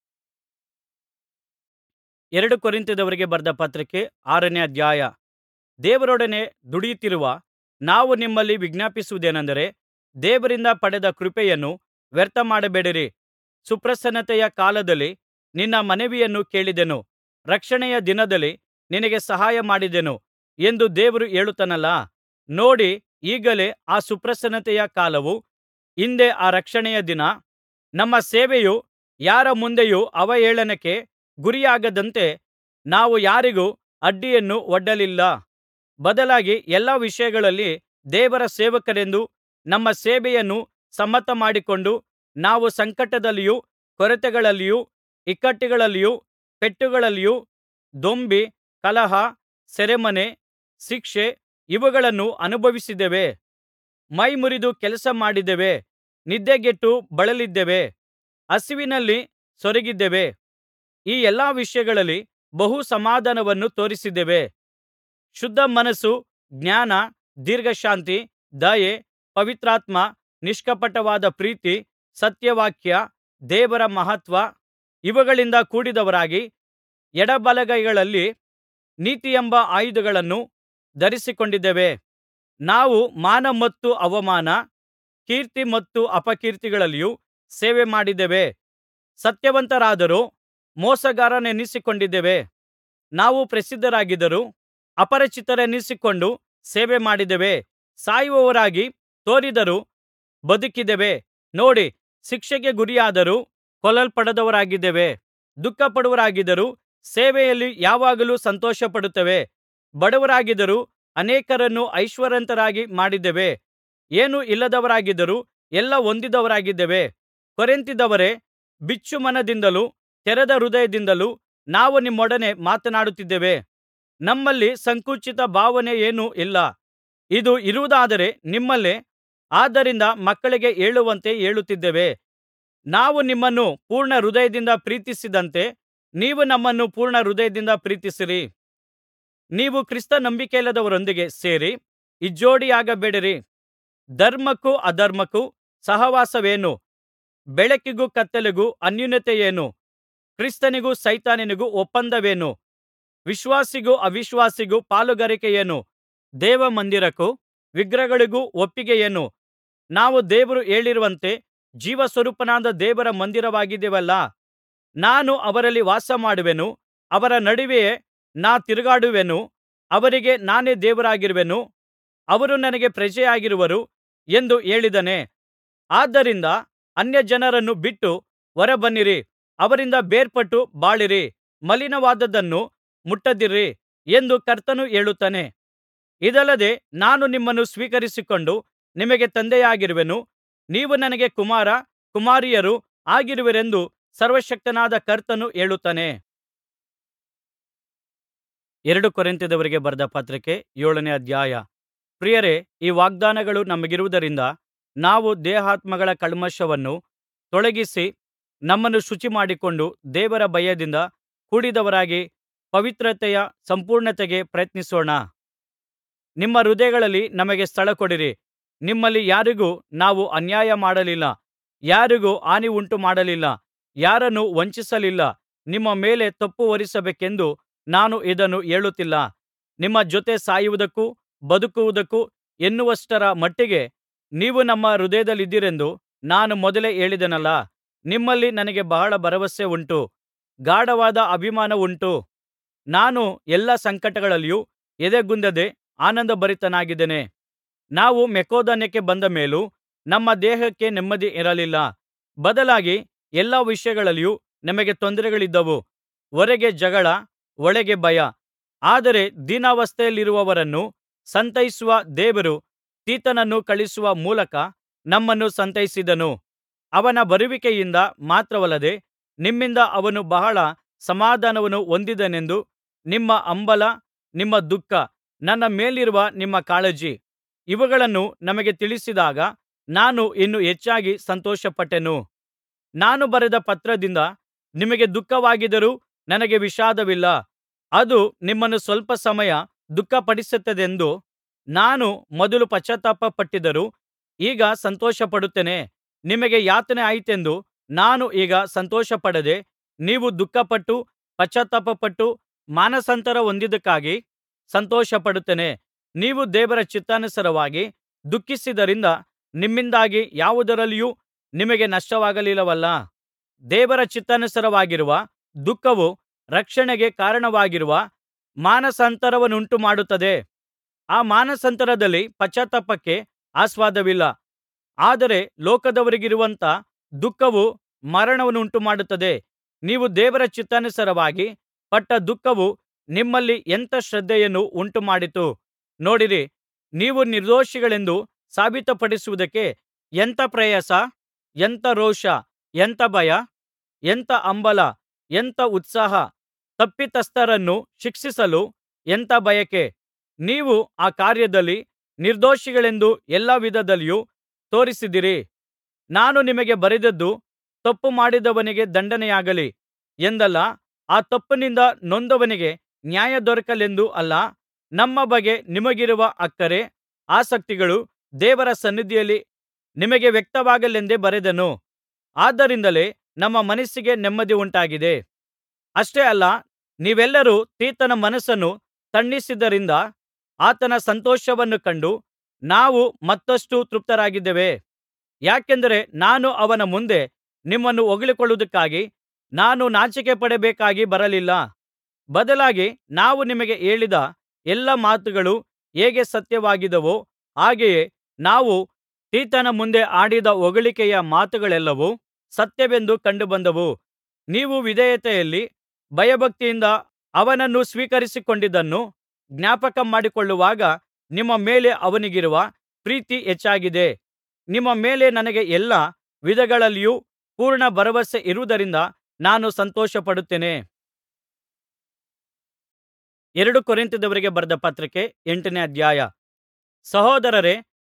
ಎರಡು ಕೊರಿಂಥದವರಿಗೆ ಬರೆದ ಪತ್ರಿಕೆ ಆರನೇ ಅಧ್ಯಾಯ ದೇವರೊಡನೆ ದುಡಿಯುತ್ತಿರುವ ನಾವು ನಿಮ್ಮಲ್ಲಿ ವಿಜ್ಞಾಪಿಸುವುದೇನೆಂದರೆ ದೇವರಿಂದ ಪಡೆದ ಕೃಪೆಯನ್ನು ವ್ಯರ್ಥಮಾಡಬೇಡಿರಿ ಸುಪ್ರಸನ್ನತೆಯ ಕಾಲದಲ್ಲಿ ನಿನ್ನ ಮನವಿಯನ್ನು ಕೇಳಿದೆನು ರಕ್ಷಣೆಯ ದಿನದಲ್ಲಿ ನಿನಗೆ ಸಹಾಯ ಮಾಡಿದೆನು ಎಂದು ದೇವರು ಹೇಳುತ್ತಾನಲ್ಲಾ ನೋಡಿ ಈಗಲೇ ಆ ಸುಪ್ರಸನ್ನತೆಯ ಕಾಲವು ಹಿಂದೆ ಆ ರಕ್ಷಣೆಯ ದಿನ ನಮ್ಮ ಸೇವೆಯು ಯಾರ ಮುಂದೆಯೂ ಅವಹೇಳನಕ್ಕೆ ಗುರಿಯಾಗದಂತೆ ನಾವು ಯಾರಿಗೂ ಅಡ್ಡಿಯನ್ನು ಒಡ್ಡಲಿಲ್ಲ ಬದಲಾಗಿ ಎಲ್ಲಾ ವಿಷಯಗಳಲ್ಲಿ ದೇವರ ಸೇವಕರೆಂದು ನಮ್ಮ ಸೇವೆಯನ್ನು ಸಮ್ಮತಮಾಡಿಕೊಂಡು ನಾವು ಸಂಕಟದಲ್ಲಿಯೂ ಕೊರತೆಗಳಲ್ಲಿಯೂ ಇಕ್ಕಟ್ಟುಗಳಲ್ಲಿಯೂ ಪೆಟ್ಟುಗಳಲ್ಲಿಯೂ ದೊಂಬಿ ಕಲಹ ಸೆರೆಮನೆ ಶಿಕ್ಷೆ ಇವುಗಳನ್ನು ಅನುಭವಿಸಿದ್ದೇವೆ ಮೈಮುರಿದು ಕೆಲಸ ಮಾಡಿದ್ದೇವೆ ನಿದ್ದೆಗೆಟ್ಟು ಬಳಲಿದ್ದೇವೆ ಹಸಿವಿನಲ್ಲಿ ಸೊರಗಿದ್ದೇವೆ ಈ ಎಲ್ಲಾ ವಿಷಯಗಳಲ್ಲಿ ಬಹು ಸಮಾಧಾನವನ್ನು ತೋರಿಸಿದ್ದೇವೆ ಶುದ್ಧ ಮನಸ್ಸು ಜ್ಞಾನ ದೀರ್ಘಶಾಂತಿ ದಯೆ ಪವಿತ್ರಾತ್ಮ ನಿಷ್ಕಪಟವಾದ ಪ್ರೀತಿ ಸತ್ಯವಾಕ್ಯ ದೇವರ ಮಹತ್ವ ಇವುಗಳಿಂದ ಕೂಡಿದವರಾಗಿ ಎಡಬಲಗೈಗಳಲ್ಲಿ ನೀತಿಯೆಂಬ ಆಯುಧಗಳನ್ನು ಧರಿಸಿಕೊಂಡಿದ್ದೇವೆ ನಾವು ಮಾನ ಮತ್ತು ಅವಮಾನ ಕೀರ್ತಿ ಮತ್ತು ಅಪಕೀರ್ತಿಗಳಲ್ಲಿಯೂ ಸೇವೆ ಮಾಡಿದ್ದೇವೆ ಸತ್ಯವಂತರಾದರೂ ಮೋಸಗಾರರೆನಿಸಿಕೊಂಡಿದ್ದೇವೆ ನಾವು ಪ್ರಸಿದ್ಧರಾಗಿದ್ದರೂ ಅಪರಿಚಿತರೆನಿಸಿಕೊಂಡು ಸೇವೆ ಮಾಡಿದ್ದೇವೆ ಸಾಯುವವರಾಗಿ ತೋರಿದರೂ ಬದುಕಿದ್ದೇವೆ ನೋಡಿ ಶಿಕ್ಷೆಗೆ ಗುರಿಯಾದರೂ ಕೊಲ್ಲಲ್ಪಡದವರಾಗಿದ್ದೇವೆ ದುಃಖಪಡುವವರಾಗಿದ್ದರೂ ಸೇವೆಯಲ್ಲಿ ಯಾವಾಗಲೂ ಸಂತೋಷಪಡುತ್ತೇವೆ ಬಡವರಾಗಿದ್ದರೂ ಅನೇಕರನ್ನು ಐಶ್ವರ್ಯವಂತರಾಗಿ ಮಾಡಿದ್ದೇವೆ ಏನೂ ಇಲ್ಲದವರಾಗಿದ್ದರೂ ಎಲ್ಲಾ ಹೊಂದಿದವರಾಗಿದ್ದೇವೆ ಕೊರಿಂಥದವರೇ ಬಿಚ್ಚುಮನದಿಂದಲೂ ತೆರೆದ ಹೃದಯದಿಂದಲೂ ನಾವು ನಿಮ್ಮೊಡನೆ ಮಾತನಾಡುತ್ತಿದ್ದೇವೆ ನಮ್ಮಲ್ಲಿ ಸಂಕುಚಿತ ಭಾವನೆಯೇನೂ ಇಲ್ಲ ಇದು ಇರುವುದಾದರೆ ನಿಮ್ಮಲ್ಲೇ ಆದ್ದರಿಂದ ಮಕ್ಕಳಿಗೆ ಹೇಳುವಂತೆ ಹೇಳುತ್ತಿದ್ದೇವೆ ನಾವು ನಿಮ್ಮನ್ನು ಪೂರ್ಣ ಹೃದಯದಿಂದ ಪ್ರೀತಿಸಿದಂತೆ ನೀವು ನಮ್ಮನ್ನು ಪೂರ್ಣ ಹೃದಯದಿಂದ ಪ್ರೀತಿಸಿರಿ ನೀವು ಕ್ರಿಸ್ತ ನಂಬಿಕೆಯಿಲ್ಲದವರೊಂದಿಗೆ ಸೇರಿ ಇಜ್ಜೋಡಿಯಾಗಬೇಡಿರಿ ಧರ್ಮಕ್ಕೂ ಅಧರ್ಮಕ್ಕೂ ಸಹವಾಸವೇನು ಬೆಳಕಿಗೂ ಕತ್ತಲೆಗೂ ಅನ್ಯೋನ್ಯತೆಯೇನು ಕ್ರಿಸ್ತನಿಗೂ ಸೈತಾನನಿಗೂ ಒಪ್ಪಂದವೇನು ವಿಶ್ವಾಸಿಗೂ ಅವಿಶ್ವಾಸಿಗೂ ಪಾಲುಗಾರಿಕೆಯೇನು ದೇವಮಂದಿರಕ್ಕೂ ವಿಗ್ರಹಗಳಿಗೂ ಒಪ್ಪಿಗೆಯೇನು ನಾವು ದೇವರು ಹೇಳಿರುವಂತೆ ಜೀವಸ್ವರೂಪನಾದ ದೇವರ ಮಂದಿರವಾಗಿದ್ದೇವಲ್ಲಾ ನಾನು ಅವರಲ್ಲಿ ವಾಸಮಾಡುವೆನು ಅವರ ನಡುವೆಯೇ ನಾ ತಿರುಗಾಡುವೆನು ಅವರಿಗೆ ನಾನೇ ದೇವರಾಗಿರುವೆನು ಅವರು ನನಗೆ ಪ್ರಜೆಯಾಗಿರುವರು ಎಂದು ಹೇಳಿದ್ದಾನೆ ಆದ್ದರಿಂದ ಅನ್ಯಜನರನ್ನು ಬಿಟ್ಟು ಹೊರಬನ್ನಿರಿ ಅವರಿಂದ ಬೇರ್ಪಟ್ಟು ಬಾಳಿರಿ ಮಲಿನವಾದದ್ದನ್ನು ಮುಟ್ಟದಿರಿ ಎಂದು ಕರ್ತನು ಹೇಳುತ್ತಾನೆ ಇದಲ್ಲದೆ ನಾನು ನಿಮ್ಮನ್ನು ಸ್ವೀಕರಿಸಿಕೊಂಡು ನಿಮಗೆ ತಂದೆಯಾಗಿರುವೆನು ನೀವು ನನಗೆ ಕುಮಾರ ಕುಮಾರಿಯರು ಆಗಿರುವಿರೆಂದು ಸರ್ವಶಕ್ತನಾದ ಕರ್ತನು ಹೇಳುತ್ತಾನೆ ಎರಡು ಕೊರಿಂಥದವರಿಗೆ ಬರೆದ ಪತ್ರಿಕೆ ಏಳನೇ ಅಧ್ಯಾಯ ಪ್ರಿಯರೇ ಈ ವಾಗ್ದಾನಗಳು ನಮಗಿರುವುದರಿಂದ ನಾವು ದೇಹಾತ್ಮಗಳ ಕಲ್ಮಷವನ್ನು ತೊಲಗಿಸಿ ನಮ್ಮನ್ನು ಶುಚಿಮಾಡಿಕೊಂಡು ದೇವರ ಭಯದಿಂದ ಕೂಡಿದವರಾಗಿ ಪವಿತ್ರತೆಯ ಸಂಪೂರ್ಣತೆಗೆ ಪ್ರಯತ್ನಿಸೋಣ ನಿಮ್ಮ ಹೃದಯಗಳಲ್ಲಿ ನಮಗೆ ಸ್ಥಳ ಕೊಡಿರಿ ನಿಮ್ಮಲ್ಲಿ ಯಾರಿಗೂ ನಾವು ಅನ್ಯಾಯ ಮಾಡಲಿಲ್ಲ ಯಾರಿಗೂ ಹಾನಿ ಉಂಟುಮಾಡಲಿಲ್ಲ ಯಾರನ್ನೂ ವಂಚಿಸಲಿಲ್ಲ ನಿಮ್ಮ ಮೇಲೆ ತಪ್ಪು ಹೊರಿಸಬೇಕೆಂದು ನಾನು ಇದನ್ನು ಹೇಳುತ್ತಿಲ್ಲ ನಿಮ್ಮ ಜೊತೆ ಸಾಯುವುದಕ್ಕೂ ಬದುಕುವುದಕ್ಕೂ ಎನ್ನುವಷ್ಟರ ಮಟ್ಟಿಗೆ ನೀವು ನಮ್ಮ ಹೃದಯದಲ್ಲಿದ್ದೀರೆಂದು ನಾನು ಮೊದಲೇ ಹೇಳಿದೆನಲ್ಲಾ ನಿಮ್ಮಲ್ಲಿ ನನಗೆ ಬಹಳ ಭರವಸೆ ಉಂಟು ಗಾಢವಾದ ಅಭಿಮಾನವುಂಟು ನಾನು ಎಲ್ಲಾ ಸಂಕಟಗಳಲ್ಲಿಯೂ ಎದೆಗುಂದದೆ ಆನಂದಭರಿತನಾಗಿದ್ದೇನೆ ನಾವು ಮಕೆದೋನ್ಯಕ್ಕೆ ಬಂದ ಮೇಲೂ ನಮ್ಮ ದೇಹಕ್ಕೆ ನೆಮ್ಮದಿ ಇರಲಿಲ್ಲ ಬದಲಾಗಿ ಎಲ್ಲಾ ವಿಷಯಗಳಲ್ಲಿಯೂ ನಮಗೆ ತೊಂದರೆಗಳಿದ್ದವು ಹೊರಗೆ ಜಗಳ ಒಳಗೆ ಭಯ ಆದರೆ ದೀನಾವಸ್ಥೆಯಲ್ಲಿರುವವರನ್ನು ಸಂತೈಸುವ ದೇವರು ತೀತನನ್ನು ಕಳುಹಿಸುವ ಮೂಲಕ ನಮ್ಮನ್ನು ಸಂತೈಸಿದನು ಅವನ ಬರುವಿಕೆಯಿಂದ ಮಾತ್ರವಲ್ಲದೆ ನಿಮ್ಮಿಂದ ಅವನು ಬಹಳ ಸಮಾಧಾನವನ್ನು ಹೊಂದಿದನೆಂದು ನಿಮ್ಮ ಹಂಬಲ ನಿಮ್ಮ ದುಃಖ ನನ್ನ ಮೇಲಿರುವ ನಿಮ್ಮ ಕಾಳಜಿ ಇವುಗಳನ್ನು ನಮಗೆ ತಿಳಿಸಿದಾಗ ನಾನು ಇನ್ನೂ ಹೆಚ್ಚಾಗಿ ಸಂತೋಷಪಟ್ಟೆನು ನಾನು ಬರೆದ ಪತ್ರದಿಂದ ನಿಮಗೆ ದುಃಖವಾಗಿದ್ದರೂ ನನಗೆ ವಿಷಾದವಿಲ್ಲ ಅದು ನಿಮ್ಮನ್ನು ಸ್ವಲ್ಪ ಸಮಯ ದುಃಖಪಡಿಸುತ್ತದೆಂದು ನಾನು ಮೊದಲು ಪಶ್ಚಾತ್ತಾಪಪಟ್ಟಿದ್ದರೂ ಈಗ ಸಂತೋಷಪಡುತ್ತೇನೆ ನಿಮಗೆ ಯಾತನೆ ಆಯಿತೆಂದು ನಾನು ಈಗ ಸಂತೋಷಪಡದೆ ನೀವು ದುಃಖಪಟ್ಟು ಪಶ್ಚಾತ್ತಾಪಪಟ್ಟು ಮಾನಸಾಂತರ ಹೊಂದಿದ್ದಕ್ಕಾಗಿ ಸಂತೋಷಪಡುತ್ತೇನೆ ನೀವು ದೇವರ ಚಿತ್ತಾನುಸಾರವಾಗಿ ದುಃಖಿಸಿದ್ದರಿಂದ ನಿಮ್ಮಿಂದಾಗಿ ಯಾವುದರಲ್ಲಿಯೂ ನಿಮಗೆ ನಷ್ಟವಾಗಲಿಲ್ಲವಲ್ಲಾ ದೇವರ ಚಿತ್ತಾನುಸಾರವಾಗಿರುವ ದುಃಖವು ರಕ್ಷಣೆಗೆ ಕಾರಣವಾಗಿರುವ ಮಾನಸಾಂತರವನ್ನುಂಟುಮಾಡುತ್ತದೆ ಆ ಮಾನಸಾಂತರದಲ್ಲಿ ಪಶ್ಚಾತ್ತಾಪಕ್ಕೆ ಆಸ್ಪದವಿಲ್ಲ ಆದರೆ ಲೋಕದವರಿಗಿರುವಂಥ ದುಃಖವು ಮರಣವನ್ನುಂಟುಮಾಡುತ್ತದೆ ನೀವು ದೇವರ ಚಿತ್ತಾನುಸಾರವಾಗಿ ಪಟ್ಟ ದುಃಖವು ನಿಮ್ಮಲ್ಲಿ ಎಂಥ ಶ್ರದ್ಧೆಯನ್ನು ಉಂಟುಮಾಡಿತು ನೋಡಿರಿ ನೀವು ನಿರ್ದೋಷಿಗಳೆಂದು ಸಾಬೀತುಪಡಿಸುವುದಕ್ಕೆ ಎಂಥ ಪ್ರಯಾಸ ಎಂಥ ರೋಷ ಎಂಥ ಭಯ ಎಂಥ ಹಂಬಲ ಎಂಥ ಉತ್ಸಾಹ ತಪ್ಪಿತಸ್ಥರನ್ನು ಶಿಕ್ಷಿಸಲು ಎಂಥ ಬಯಕೆ ನೀವು ಆ ಕಾರ್ಯದಲ್ಲಿ ನಿರ್ದೋಷಿಗಳೆಂದು ಎಲ್ಲಾ ವಿಧದಲ್ಲಿಯೂ ತೋರಿಸಿದಿರಿ ನಾನು ನಿಮಗೆ ಬರೆದದ್ದು ತಪ್ಪು ಮಾಡಿದವನಿಗೆ ದಂಡನೆಯಾಗಲಿ ಎಂದಲ್ಲ ಆ ತಪ್ಪಿನಿಂದ ನೊಂದವನಿಗೆ ನ್ಯಾಯ ದೊರಕಲೆಂದೂ ಅಲ್ಲ ನಮ್ಮ ಬಗ್ಗೆ ನಿಮಗಿರುವ ಅಕ್ಕರೆ ಆಸಕ್ತಿಗಳು ದೇವರ ಸನ್ನಿಧಿಯಲ್ಲಿ ನಿಮಗೆ ವ್ಯಕ್ತವಾಗಲೆಂದೇ ಬರೆದೆನು ಆದ್ದರಿಂದಲೇ ನಮ್ಮ ಮನಸ್ಸಿಗೆ ನೆಮ್ಮದಿ ಉಂಟಾಗಿದೆ ಅಷ್ಟೇ ಅಲ್ಲ ನೀವೆಲ್ಲರೂ ತೀತನ ಮನಸ್ಸನ್ನು ತಣಿಸಿದ್ದರಿಂದ ಆತನ ಸಂತೋಷವನ್ನು ಕಂಡು ನಾವು ಮತ್ತಷ್ಟು ತೃಪ್ತರಾಗಿದ್ದೇವೆ ಯಾಕೆಂದರೆ ನಾನು ಅವನ ಮುಂದೆ ನಿಮ್ಮನ್ನು ಹೊಗಳಿಕೊಳ್ಳುವುದಕ್ಕಾಗಿ ನಾನು ನಾಚಿಕೆಪಡಬೇಕಾಗಿ ಬರಲಿಲ್ಲ ಬದಲಾಗಿ ನಾವು ನಿಮಗೆ ಹೇಳಿದ ಎಲ್ಲಾ ಮಾತುಗಳು ಹೇಗೆ ಸತ್ಯವಾಗಿದ್ದವೋ ಹಾಗೆಯೇ ನಾವು ತೀತನ ಮುಂದೆ ಆಡಿದ ಹೊಗಳಿಕೆಯ ಮಾತುಗಳೆಲ್ಲವೂ ಸತ್ಯವೆಂದು ಕಂಡುಬಂದವು ನೀವು ವಿಧೇಯತೆಯಲ್ಲಿ ಭಯಭಕ್ತಿಯಿಂದ ಅವನನ್ನು ಸ್ವೀಕರಿಸಿಕೊಂಡಿದ್ದನ್ನು ಜ್ಞಾಪಕ ಮಾಡಿಕೊಳ್ಳುವಾಗ ನಿಮ್ಮ ಮೇಲೆ ಅವನಿಗಿರುವ ಪ್ರೀತಿ ಹೆಚ್ಚಾಗಿದೆ ನಿಮ್ಮ ಮೇಲೆ ನನಗೆ ಎಲ್ಲಾ ವಿಧಗಳಲ್ಲಿಯೂ ಪೂರ್ಣ ಭರವಸೆ ಇರುವುದರಿಂದ ನಾನು ಸಂತೋಷಪಡುತ್ತೇನೆ ಎರಡು ಕೊರಿಂಥದವರಿಗೆ ಬರೆದ ಪತ್ರಿಕೆ ಎಂಟನೇ ಅಧ್ಯಾಯ ಸಹೋದರರೇ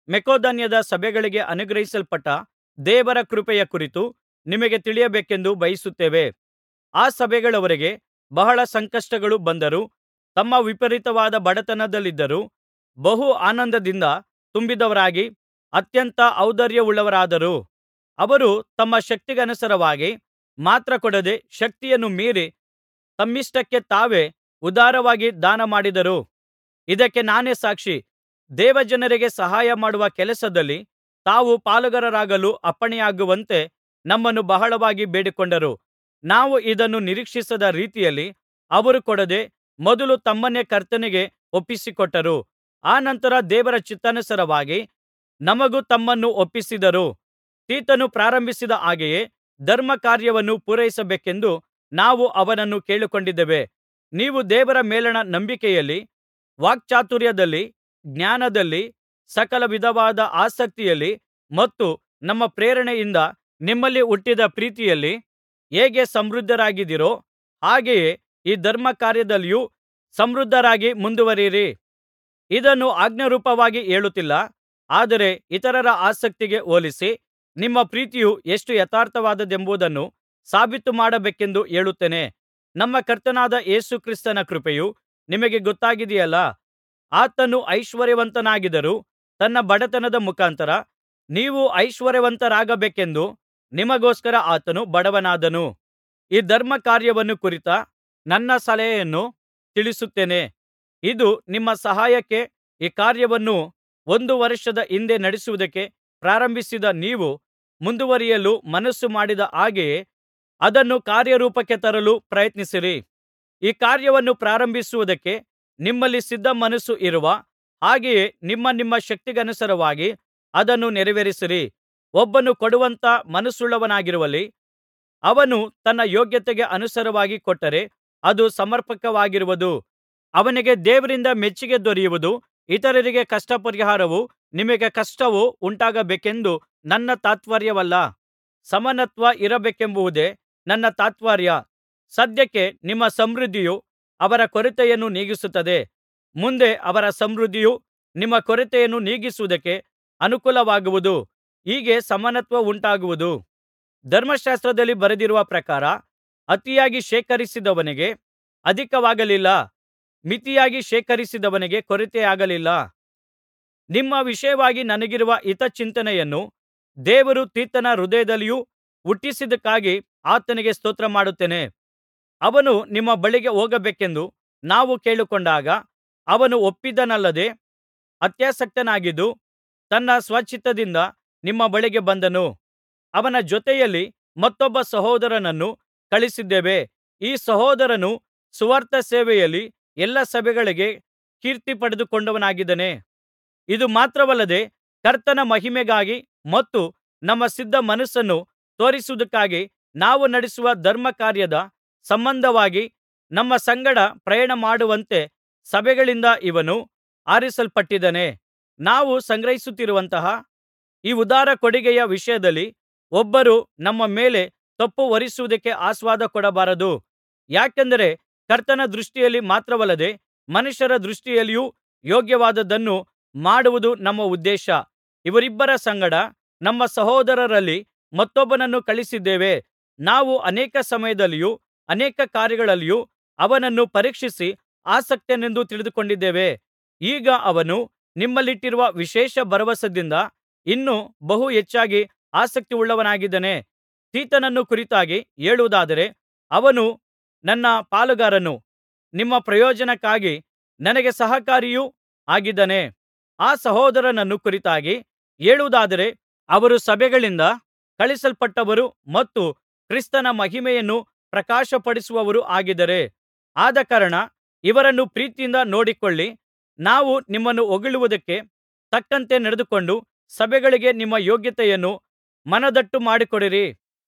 ಮಕೆದೋನ್ಯದ ಸಭೆಗಳಿಗೆ ಅನುಗ್ರಹಿಸಲ್ಪಟ್ಟ ದೇವರ ಕೃಪೆಯ ಕುರಿತು ನಿಮಗೆ ತಿಳಿಯಬೇಕೆಂದು ಬಯಸುತ್ತೇವೆ ಆ ಸಭೆಗಳವರಿಗೆ ಬಹಳ ಸಂಕಷ್ಟಗಳು ಬಂದರೂ ತಮ್ಮ ವಿಪರೀತವಾದ ಬಡತನದಲ್ಲಿದ್ದರೂ ಬಹು ಆನಂದದಿಂದ ತುಂಬಿದವರಾಗಿ ಅತ್ಯಂತ ಔದಾರ್ಯವುಳ್ಳವರಾದರು ಅವರು ತಮ್ಮ ಶಕ್ತಿಗನುಸಾರವಾಗಿ ಮಾತ್ರ ಕೊಡದೆ ಶಕ್ತಿಯನ್ನು ಮೀರಿ ತಮ್ಮಿಷ್ಟಕ್ಕೆ ತಾವೇ ಉದಾರವಾಗಿ ದಾನಮಾಡಿದರು ಇದಕ್ಕೆ ನಾನೇ ಸಾಕ್ಷಿ ದೇವಜನರಿಗೆ ಸಹಾಯಮಾಡುವ ಕೆಲಸದಲ್ಲಿ ತಾವು ಪಾಲುಗಾರರಾಗಲು ಅಪ್ಪಣೆಯಾಗುವಂತೆ ನಮ್ಮನ್ನು ಬಹಳವಾಗಿ ಬೇಡಿಕೊಂಡರು ನಾವು ಇದನ್ನು ನಿರೀಕ್ಷಿಸದ ರೀತಿಯಲ್ಲಿ ಅವರು ಕೊಡದೆ ಮೊದಲು ತಮ್ಮನ್ನೇ ಕರ್ತನಿಗೆ ಒಪ್ಪಿಸಿಕೊಟ್ಟರು ಅನಂತರ ದೇವರ ಚಿತ್ತಾನುಸಾರವಾಗಿ ನಮಗೂ ತಮ್ಮನ್ನು ಒಪ್ಪಿಸಿದರು ತೀತನು ಪ್ರಾರಂಭಿಸಿದ ಹಾಗೆಯೇ ಧರ್ಮಕಾರ್ಯವನ್ನು ಪೂರೈಸಬೇಕೆಂದು ನಾವು ಅವನನ್ನು ಕೇಳಿಕೊಂಡಿದ್ದೇವೆ ನೀವು ದೇವರ ಮೇಲಣ ನಂಬಿಕೆಯಲ್ಲಿ ವಾಕ್ಚಾತುರ್ಯದಲ್ಲಿ ಜ್ಞಾನದಲ್ಲಿ ಸಕಲ ವಿಧವಾದ ಆಸಕ್ತಿಯಲ್ಲಿ ಮತ್ತು ನಮ್ಮ ಪ್ರೇರಣೆಯಿಂದ ನಿಮ್ಮಲ್ಲಿ ಹುಟ್ಟಿದ ಪ್ರೀತಿಯಲ್ಲಿ ಹೇಗೆ ಸಮೃದ್ಧರಾಗಿದ್ದೀರೋ ಹಾಗೆಯೇ ಈ ಧರ್ಮಕಾರ್ಯದಲ್ಲಿಯೂ ಸಮೃದ್ಧರಾಗಿ ಮುಂದುವರಿಯಿರಿ ಇದನ್ನು ಆಜ್ಞಾರೂಪವಾಗಿ ಹೇಳುತ್ತಿಲ್ಲ ಆದರೆ ಇತರರ ಆಸಕ್ತಿಗೆ ಹೋಲಿಸಿ ನಿಮ್ಮ ಪ್ರೀತಿಯು ಎಷ್ಟು ಯಥಾರ್ಥವಾದದ್ದೆಂಬುದನ್ನು ಸಾಬೀತು ಮಾಡಬೇಕೆಂದು ಹೇಳುತ್ತೇನೆ ನಮ್ಮ ಕರ್ತನಾದ ಯೇಸು ಕ್ರಿಸ್ತನ ಕೃಪೆಯು ನಿಮಗೆ ಗೊತ್ತಾಗಿದೆಯಲ್ಲಾ ಆತನು ಐಶ್ವರ್ಯವಂತನಾಗಿದ್ದರೂ ತನ್ನ ಬಡತನದ ಮುಖಾಂತರ ನೀವು ಐಶ್ವರ್ಯವಂತರಾಗಬೇಕೆಂದು ನಿಮಗೋಸ್ಕರ ಆತನು ಬಡವನಾದನು ಈ ಧರ್ಮಕಾರ್ಯವನ್ನು ಕುರಿತ ನನ್ನ ಸಲಹೆಯನ್ನು ತಿಳಿಸುತ್ತೇನೆ ಇದು ನಿಮ್ಮ ಸಹಾಯಕ್ಕೆ ಈ ಕಾರ್ಯವನ್ನು ಒಂದು ವರ್ಷದ ಹಿಂದೆ ನಡೆಸುವುದಕ್ಕೆ ಪ್ರಾರಂಭಿಸಿದ ನೀವು ಮುಂದುವರಿಯಲು ಮನಸ್ಸು ಮಾಡಿದ ಹಾಗೆಯೇ ಅದನ್ನು ಕಾರ್ಯರೂಪಕ್ಕೆ ತರಲು ಪ್ರಯತ್ನಿಸಿರಿ ಈ ಕಾರ್ಯವನ್ನು ಪ್ರಾರಂಭಿಸುವುದಕ್ಕೆ ನಿಮ್ಮಲ್ಲಿ ಸಿದ್ಧಮನಸ್ಸು ಇರುವ ಹಾಗೆಯೇ ನಿಮ್ಮ ನಿಮ್ಮ ಶಕ್ತಿಗನುಸಾರವಾಗಿ ಅದನ್ನು ನೆರವೇರಿಸಿರಿ ಒಬ್ಬನು ಕೊಡುವಂಥ ಮನಸ್ಸುಳ್ಳವನಾಗಿರುವಲ್ಲಿ ಅವನು ತನ್ನ ಯೋಗ್ಯತೆಗೆ ಅನುಸಾರವಾಗಿ ಕೊಟ್ಟರೆ ಅದು ಸಮರ್ಪಕವಾಗಿರುವುದು ಅವನಿಗೆ ದೇವರಿಂದ ಮೆಚ್ಚಿಕೆ ದೊರೆಯುವುದು ಇತರರಿಗೆ ಕಷ್ಟಪರಿಹಾರವೂ ನಿಮಗೆ ಕಷ್ಟವು ಉಂಟಾಗಬೇಕೆಂದು ನನ್ನ ತಾತ್ಪರ್ಯವಲ್ಲ ಸಮಾನತ್ವ ಇರಬೇಕೆಂಬುದೇ ನನ್ನ ತಾತ್ಪರ್ಯ ಸದ್ಯಕ್ಕೆ ನಿಮ್ಮ ಸಮೃದ್ಧಿಯು ಅವರ ಕೊರತೆಯನ್ನು ನೀಗಿಸುತ್ತದೆ ಮುಂದೆ ಅವರ ಸಮೃದ್ಧಿಯು ನಿಮ್ಮ ಕೊರತೆಯನ್ನು ನೀಗಿಸುವುದಕ್ಕೆ ಅನುಕೂಲವಾಗುವುದು ಹೀಗೆ ಸಮಾನತ್ವವುಂಟಾಗುವುದು ಧರ್ಮಶಾಸ್ತ್ರದಲ್ಲಿ ಬರೆದಿರುವ ಪ್ರಕಾರ ಅತಿಯಾಗಿ ಶೇಖರಿಸಿದವನಿಗೆ ಅಧಿಕವಾಗಲಿಲ್ಲ ಮಿತಿಯಾಗಿ ಶೇಖರಿಸಿದವನಿಗೆ ಕೊರತೆಯಾಗಲಿಲ್ಲ ನಿಮ್ಮ ವಿಷಯವಾಗಿ ನನಗಿರುವ ಹಿತಚಿಂತನೆಯನ್ನು ದೇವರು ತೀತನ ಹೃದಯದಲ್ಲಿಯೂ ಹುಟ್ಟಿಸಿದ್ದಕ್ಕಾಗಿ ಆತನಿಗೆ ಸ್ತೋತ್ರಮಾಡುತ್ತೇನೆ ಅವನು ನಿಮ್ಮ ಬಳಿಗೆ ಹೋಗಬೇಕೆಂದು ನಾವು ಕೇಳಿಕೊಂಡಾಗ ಅವನು ಒಪ್ಪಿದನಲ್ಲದೆ ಅತ್ಯಾಸಕ್ತನಾಗಿದ್ದು ತನ್ನ ಸ್ವಚಿತ್ತದಿಂದ ನಿಮ್ಮ ಬಳಿಗೆ ಬಂದನು ಅವನ ಜೊತೆಯಲ್ಲಿ ಮತ್ತೊಬ್ಬ ಸಹೋದರನನ್ನು ಕಳುಹಿಸಿದ್ದೇವೆ ಈ ಸಹೋದರನು ಸುವಾರ್ತ ಸೇವೆಯಲ್ಲಿ ಎಲ್ಲಾ ಸಭೆಗಳಿಗೆ ಕೀರ್ತಿ ಪಡೆದುಕೊಂಡವನಾಗಿದ್ದಾನೆ ಇದು ಮಾತ್ರವಲ್ಲದೆ ಕರ್ತನ ಮಹಿಮೆಗಾಗಿ ಮತ್ತು ನಮ್ಮ ಸಿದ್ಧ ಮನಸ್ಸನ್ನು ತೋರಿಸುವುದಕ್ಕಾಗಿ ನಾವು ನಡೆಸುವ ಧರ್ಮಕಾರ್ಯದ ಸಂಬಂಧವಾಗಿ ನಮ್ಮ ಸಂಗಡ ಪ್ರಯಾಣಮಾಡುವಂತೆ ಸಭೆಗಳಿಂದ ಇವನು ಆರಿಸಲ್ಪಟ್ಟಿದ್ದಾನೆ ನಾವು ಸಂಗ್ರಹಿಸುತ್ತಿರುವಂತಹ ಈ ಉದಾರ ಕೊಡುಗೆಯ ವಿಷಯದಲ್ಲಿ ಒಬ್ಬರೂ ನಮ್ಮ ಮೇಲೆ ತಪ್ಪು ಹೊರಿಸುವುದಕ್ಕೆ ಆಸ್ಪದ ಕೊಡಬಾರದು ಯಾಕೆಂದರೆ ಕರ್ತನ ದೃಷ್ಟಿಯಲ್ಲಿ ಮಾತ್ರವಲ್ಲದೆ ಮನುಷ್ಯರ ದೃಷ್ಟಿಯಲ್ಲಿಯೂ ಯೋಗ್ಯವಾದದ್ದನ್ನು ಮಾಡುವುದು ನಮ್ಮ ಉದ್ದೇಶ ಇವರಿಬ್ಬರ ಸಂಗಡ ನಮ್ಮ ಸಹೋದರರಲ್ಲಿ ಮತ್ತೊಬ್ಬನನ್ನು ಕಳುಹಿಸಿದ್ದೇವೆ ನಾವು ಅನೇಕ ಸಮಯದಲ್ಲಿಯೂ ಅನೇಕ ಕಾರ್ಯಗಳಲ್ಲಿಯೂ ಅವನನ್ನು ಪರೀಕ್ಷಿಸಿ ಆಸಕ್ತನೆಂದು ತಿಳಿದುಕೊಂಡಿದ್ದೇವೆ ಈಗ ಅವನು ನಿಮ್ಮಲ್ಲಿಟ್ಟಿರುವ ವಿಶೇಷ ಭರವಸದಿಂದ ಇನ್ನೂ ಬಹು ಹೆಚ್ಚಾಗಿ ಆಸಕ್ತಿಯುಳ್ಳವನಾಗಿದ್ದಾನೆ ತೀತನನ್ನು ಕುರಿತಾಗಿ ಹೇಳುವುದಾದರೆ ಅವನು ನನ್ನ ಪಾಲುಗಾರನು ನಿಮ್ಮ ಪ್ರಯೋಜನಕ್ಕಾಗಿ ನನಗೆ ಸಹಕಾರಿಯೂ ಆಗಿದ್ದಾನೆ ಆ ಸಹೋದರನನ್ನು ಕುರಿತಾಗಿ ಹೇಳುವುದಾದರೆ ಅವರು ಸಭೆಗಳಿಂದ ಕಳುಹಿಸಲ್ಪಟ್ಟವರು ಮತ್ತು ಕ್ರಿಸ್ತನ ಮಹಿಮೆಯನ್ನು ಪ್ರಕಾಶಪಡಿಸುವವರೂ ಆಗಿದ್ದಾರೆ ಆದಕಾರಣ ಇವರನ್ನು ಪ್ರೀತಿಯಿಂದ ನೋಡಿಕೊಳ್ಳಿ ನಾವು ನಿಮ್ಮನ್ನು ಹೊಗಳುವುದಕ್ಕೆ ತಕ್ಕಂತೆ ನಡೆದುಕೊಂಡು ಸಭೆಗಳಿಗೆ ನಿಮ್ಮ ಯೋಗ್ಯತೆಯನ್ನು ಮನದಟ್ಟು ಮಾಡಿಕೊಡಿರಿ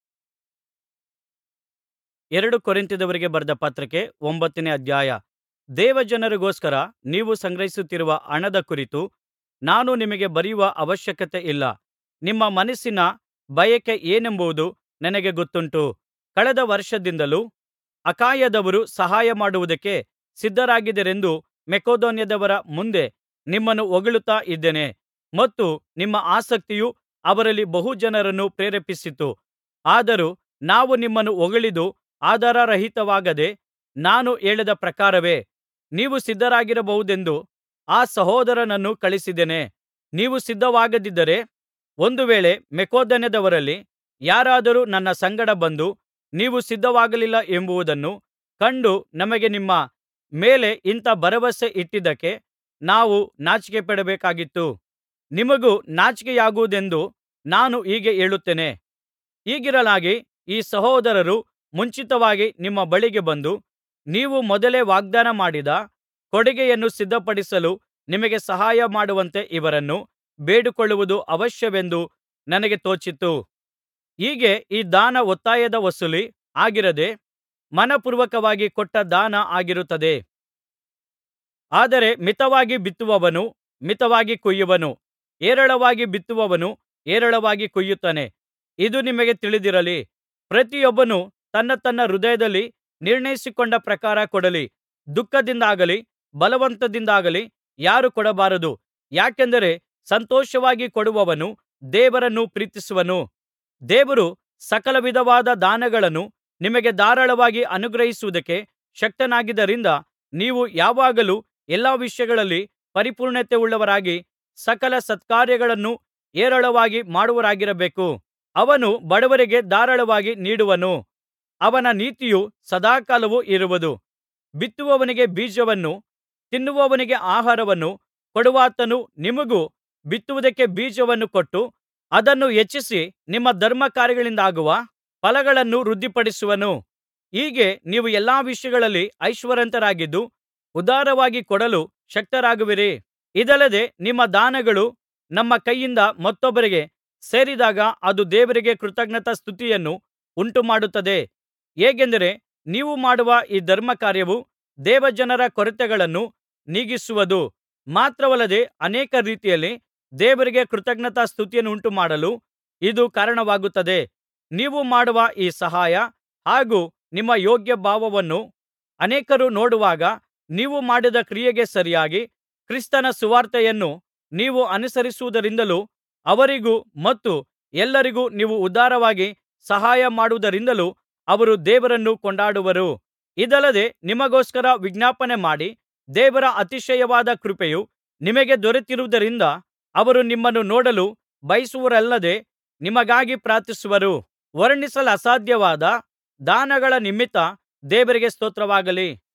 ಎರಡು ಕೊರಿಂಥದವರಿಗೆ ಬರೆದ ಪತ್ರಕ್ಕೆ ಒಂಬತ್ತನೇ ಅಧ್ಯಾಯ ದೇವಜನರಿಗೋಸ್ಕರ ನೀವು ಸಂಗ್ರಹಿಸುತ್ತಿರುವ ಹಣದ ಕುರಿತು ನಾನು ನಿಮಗೆ ಬರೆಯುವ ಅವಶ್ಯಕತೆ ಇಲ್ಲ ನಿಮ್ಮ ಮನಸ್ಸಿನ ಬಯಕೆ ಏನೆಂಬುದು ನನಗೆ ಗೊತ್ತುಂಟು ಕಳೆದ ವರ್ಷದಿಂದಲೂ ಅಖಾಯದವರು ಸಹಾಯ ಮಾಡುವುದಕ್ಕೆ ಸಿದ್ಧರಾಗಿದ್ದಾರೆಂದು ಮಕೆದೋನ್ಯದವರ ಮುಂದೆ ನಿಮ್ಮನ್ನು ಹೊಗಳುತ್ತಾ ಇದ್ದೇನೆ ಮತ್ತು ನಿಮ್ಮ ಆಸಕ್ತಿಯು ಅವರಲ್ಲಿ ಬಹು ಜನರನ್ನು ಪ್ರೇರೇಪಿಸಿತು ಆದರೂ ನಾವು ನಿಮ್ಮನ್ನು ಹೊಗಳಿದ್ದು ಆಧಾರರಹಿತವಾಗದೆ ನಾನು ಹೇಳಿದ ಪ್ರಕಾರವೇ ನೀವು ಸಿದ್ಧರಾಗಿರಬಹುದೆಂದು ಆ ಸಹೋದರನನ್ನು ಕಳುಹಿಸಿದ್ದೇನೆ ನೀವು ಸಿದ್ಧವಾಗದಿದ್ದರೆ ಒಂದು ವೇಳೆ ಮಕೆದೋನ್ಯದವರಲ್ಲಿ ಯಾರಾದರೂ ನನ್ನ ಸಂಗಡ ಬಂದು ನೀವು ಸಿದ್ಧವಾಗಲಿಲ್ಲ ಎಂಬುದನ್ನು ಕಂಡು ನಮಗೆ ನಿಮ್ಮ ಮೇಲೆ ಇಂಥ ಭರವಸೆ ಇಟ್ಟಿದ್ದಕ್ಕೆ ನಾವು ನಾಚಿಕೆಪಡಬೇಕಾಗಿತ್ತು ನಿಮಗೂ ನಾಚಿಕೆಯಾಗುವುದೆಂದು ನಾನು ಹೀಗೆ ಹೇಳುತ್ತೇನೆ ಹೀಗಿರಲಾಗಿ ಈ ಸಹೋದರರು ಮುಂಚಿತವಾಗಿ ನಿಮ್ಮ ಬಳಿಗೆ ಬಂದು ನೀವು ಮೊದಲೇ ವಾಗ್ದಾನ ಮಾಡಿದ ಕೊಡುಗೆಯನ್ನು ಸಿದ್ಧಪಡಿಸಲು ನಿಮಗೆ ಸಹಾಯ ಮಾಡುವಂತೆ ಇವರನ್ನು ಬೇಡಿಕೊಳ್ಳುವುದು ಅವಶ್ಯವೆಂದು ನನಗೆ ತೋಚಿತು ಹೀಗೆ ಈ ದಾನ ಒತ್ತಾಯದ ವಸೂಲಿ ಆಗಿರದೆ ಮನಃಪೂರ್ವಕವಾಗಿ ಕೊಟ್ಟ ದಾನ ಆಗಿರುತ್ತದೆ ಆದರೆ ಮಿತವಾಗಿ ಬಿತ್ತುವವನು ಮಿತವಾಗಿ ಕೊಯ್ಯುವನು ಹೇರಳವಾಗಿ ಬಿತ್ತುವವನು ಹೇರಳವಾಗಿ ಕೊಯ್ಯುತ್ತಾನೆ ಇದು ನಿಮಗೆ ತಿಳಿದಿರಲಿ ಪ್ರತಿಯೊಬ್ಬನು ತನ್ನ ತನ್ನ ಹೃದಯದಲ್ಲಿ ನಿರ್ಣಯಿಸಿಕೊಂಡ ಪ್ರಕಾರ ಕೊಡಲಿ ದುಃಖದಿಂದಾಗಲಿ ಬಲವಂತದಿಂದಾಗಲಿ ಯಾರೂ ಕೊಡಬಾರದು ಯಾಕೆಂದರೆ ಸಂತೋಷವಾಗಿ ಕೊಡುವವನು ದೇವರನ್ನು ಪ್ರೀತಿಸುವನು ದೇವರು ಸಕಲ ವಿಧವಾದ ದಾನಗಳನ್ನು ನಿಮಗೆ ಧಾರಾಳವಾಗಿ ಅನುಗ್ರಹಿಸುವುದಕ್ಕೆ ಶಕ್ತನಾಗಿದ್ದರಿಂದ ನೀವು ಯಾವಾಗಲೂ ಎಲ್ಲಾ ವಿಷಯಗಳಲ್ಲಿ ಪರಿಪೂರ್ಣತೆಯುಳ್ಳವರಾಗಿ ಸಕಲ ಸತ್ಕಾರ್ಯಗಳನ್ನು ಹೇರಳವಾಗಿ ಮಾಡುವವರಾಗಿರಬೇಕು ಅವನು ಬಡವರಿಗೆ ಧಾರಾಳವಾಗಿ ನೀಡುವನು ಅವನ ನೀತಿಯು ಸದಾಕಾಲವೂ ಇರುವುದು ಬಿತ್ತುವವನಿಗೆ ಬೀಜವನ್ನೂ ತಿನ್ನುವವನಿಗೆ ಆಹಾರವನ್ನೂ ಕೊಡುವಾತನು ನಿಮಗೂ ಬಿತ್ತುವುದಕ್ಕೆ ಬೀಜವನ್ನು ಕೊಟ್ಟು ಅದನ್ನು ಹೆಚ್ಚಿಸಿ ನಿಮ್ಮ ಧರ್ಮಕಾರ್ಯಗಳಿಂದಾಗುವ ಫಲಗಳನ್ನು ವೃದ್ಧಿಪಡಿಸುವನು ಹೀಗೆ ನೀವು ಎಲ್ಲಾ ವಿಷಯಗಳಲ್ಲಿ ಐಶ್ವರ್ಯವಂತರಾಗಿದ್ದು ಉದಾರವಾಗಿ ಕೊಡಲು ಶಕ್ತರಾಗುವಿರಿ ಇದಲ್ಲದೆ ನಿಮ್ಮ ದಾನಗಳು ನಮ್ಮ ಕೈಯಿಂದ ಮತ್ತೊಬ್ಬರಿಗೆ ಸೇರಿದಾಗ ಅದು ದೇವರಿಗೆ ಕೃತಜ್ಞತಾಸ್ತುತಿಯನ್ನು ಉಂಟುಮಾಡುತ್ತದೆ ಹೇಗೆಂದರೆ ನೀವು ಮಾಡುವ ಈ ಧರ್ಮಕಾರ್ಯವು ದೇವಜನರ ಕೊರತೆಗಳನ್ನು ನೀಗಿಸುವುದು ಮಾತ್ರವಲ್ಲದೆ ಅನೇಕ ರೀತಿಯಲ್ಲಿ ದೇವರಿಗೆ ಕೃತಜ್ಞತಾಸ್ತುತಿಯನ್ನುಂಟುಮಾಡಲು ಇದು ಕಾರಣವಾಗುತ್ತದೆ ನೀವು ಮಾಡುವ ಈ ಸಹಾಯ ಹಾಗೂ ನಿಮ್ಮ ಯೋಗ್ಯಭಾವವನ್ನು ಅನೇಕರು ನೋಡುವಾಗ ನೀವು ಮಾಡಿದ ಕ್ರಿಯೆಗೆ ಸರಿಯಾಗಿ ಕ್ರಿಸ್ತನ ಸುವಾರ್ತೆಯನ್ನು ನೀವು ಅನುಸರಿಸುವುದರಿಂದಲೂ ಅವರಿಗೂ ಮತ್ತು ಎಲ್ಲರಿಗೂ ನೀವು ಉದಾರವಾಗಿ ಸಹಾಯ ಮಾಡುವುದರಿಂದಲೂ ಅವರು ದೇವರನ್ನು ಕೊಂಡಾಡುವರು ಇದಲ್ಲದೆ ನಿಮಗೋಸ್ಕರ ವಿಜ್ಞಾಪನೆ ಮಾಡಿ ದೇವರ ಅತಿಶಯವಾದ ಕೃಪೆಯು ನಿಮಗೆ ದೊರೆತಿರುವುದರಿಂದ ಅವರು ನಿಮ್ಮನ್ನು ನೋಡಲು ಬಯಸುವರಲ್ಲದೆ ನಿಮಗಾಗಿ ಪ್ರಾರ್ಥಿಸುವರು ವರ್ಣಿಸಲಸಾಧ್ಯವಾದ ದಾನಗಳ ನಿಮಿತ್ತ ದೇವರಿಗೆ ಸ್ತೋತ್ರವಾಗಲಿ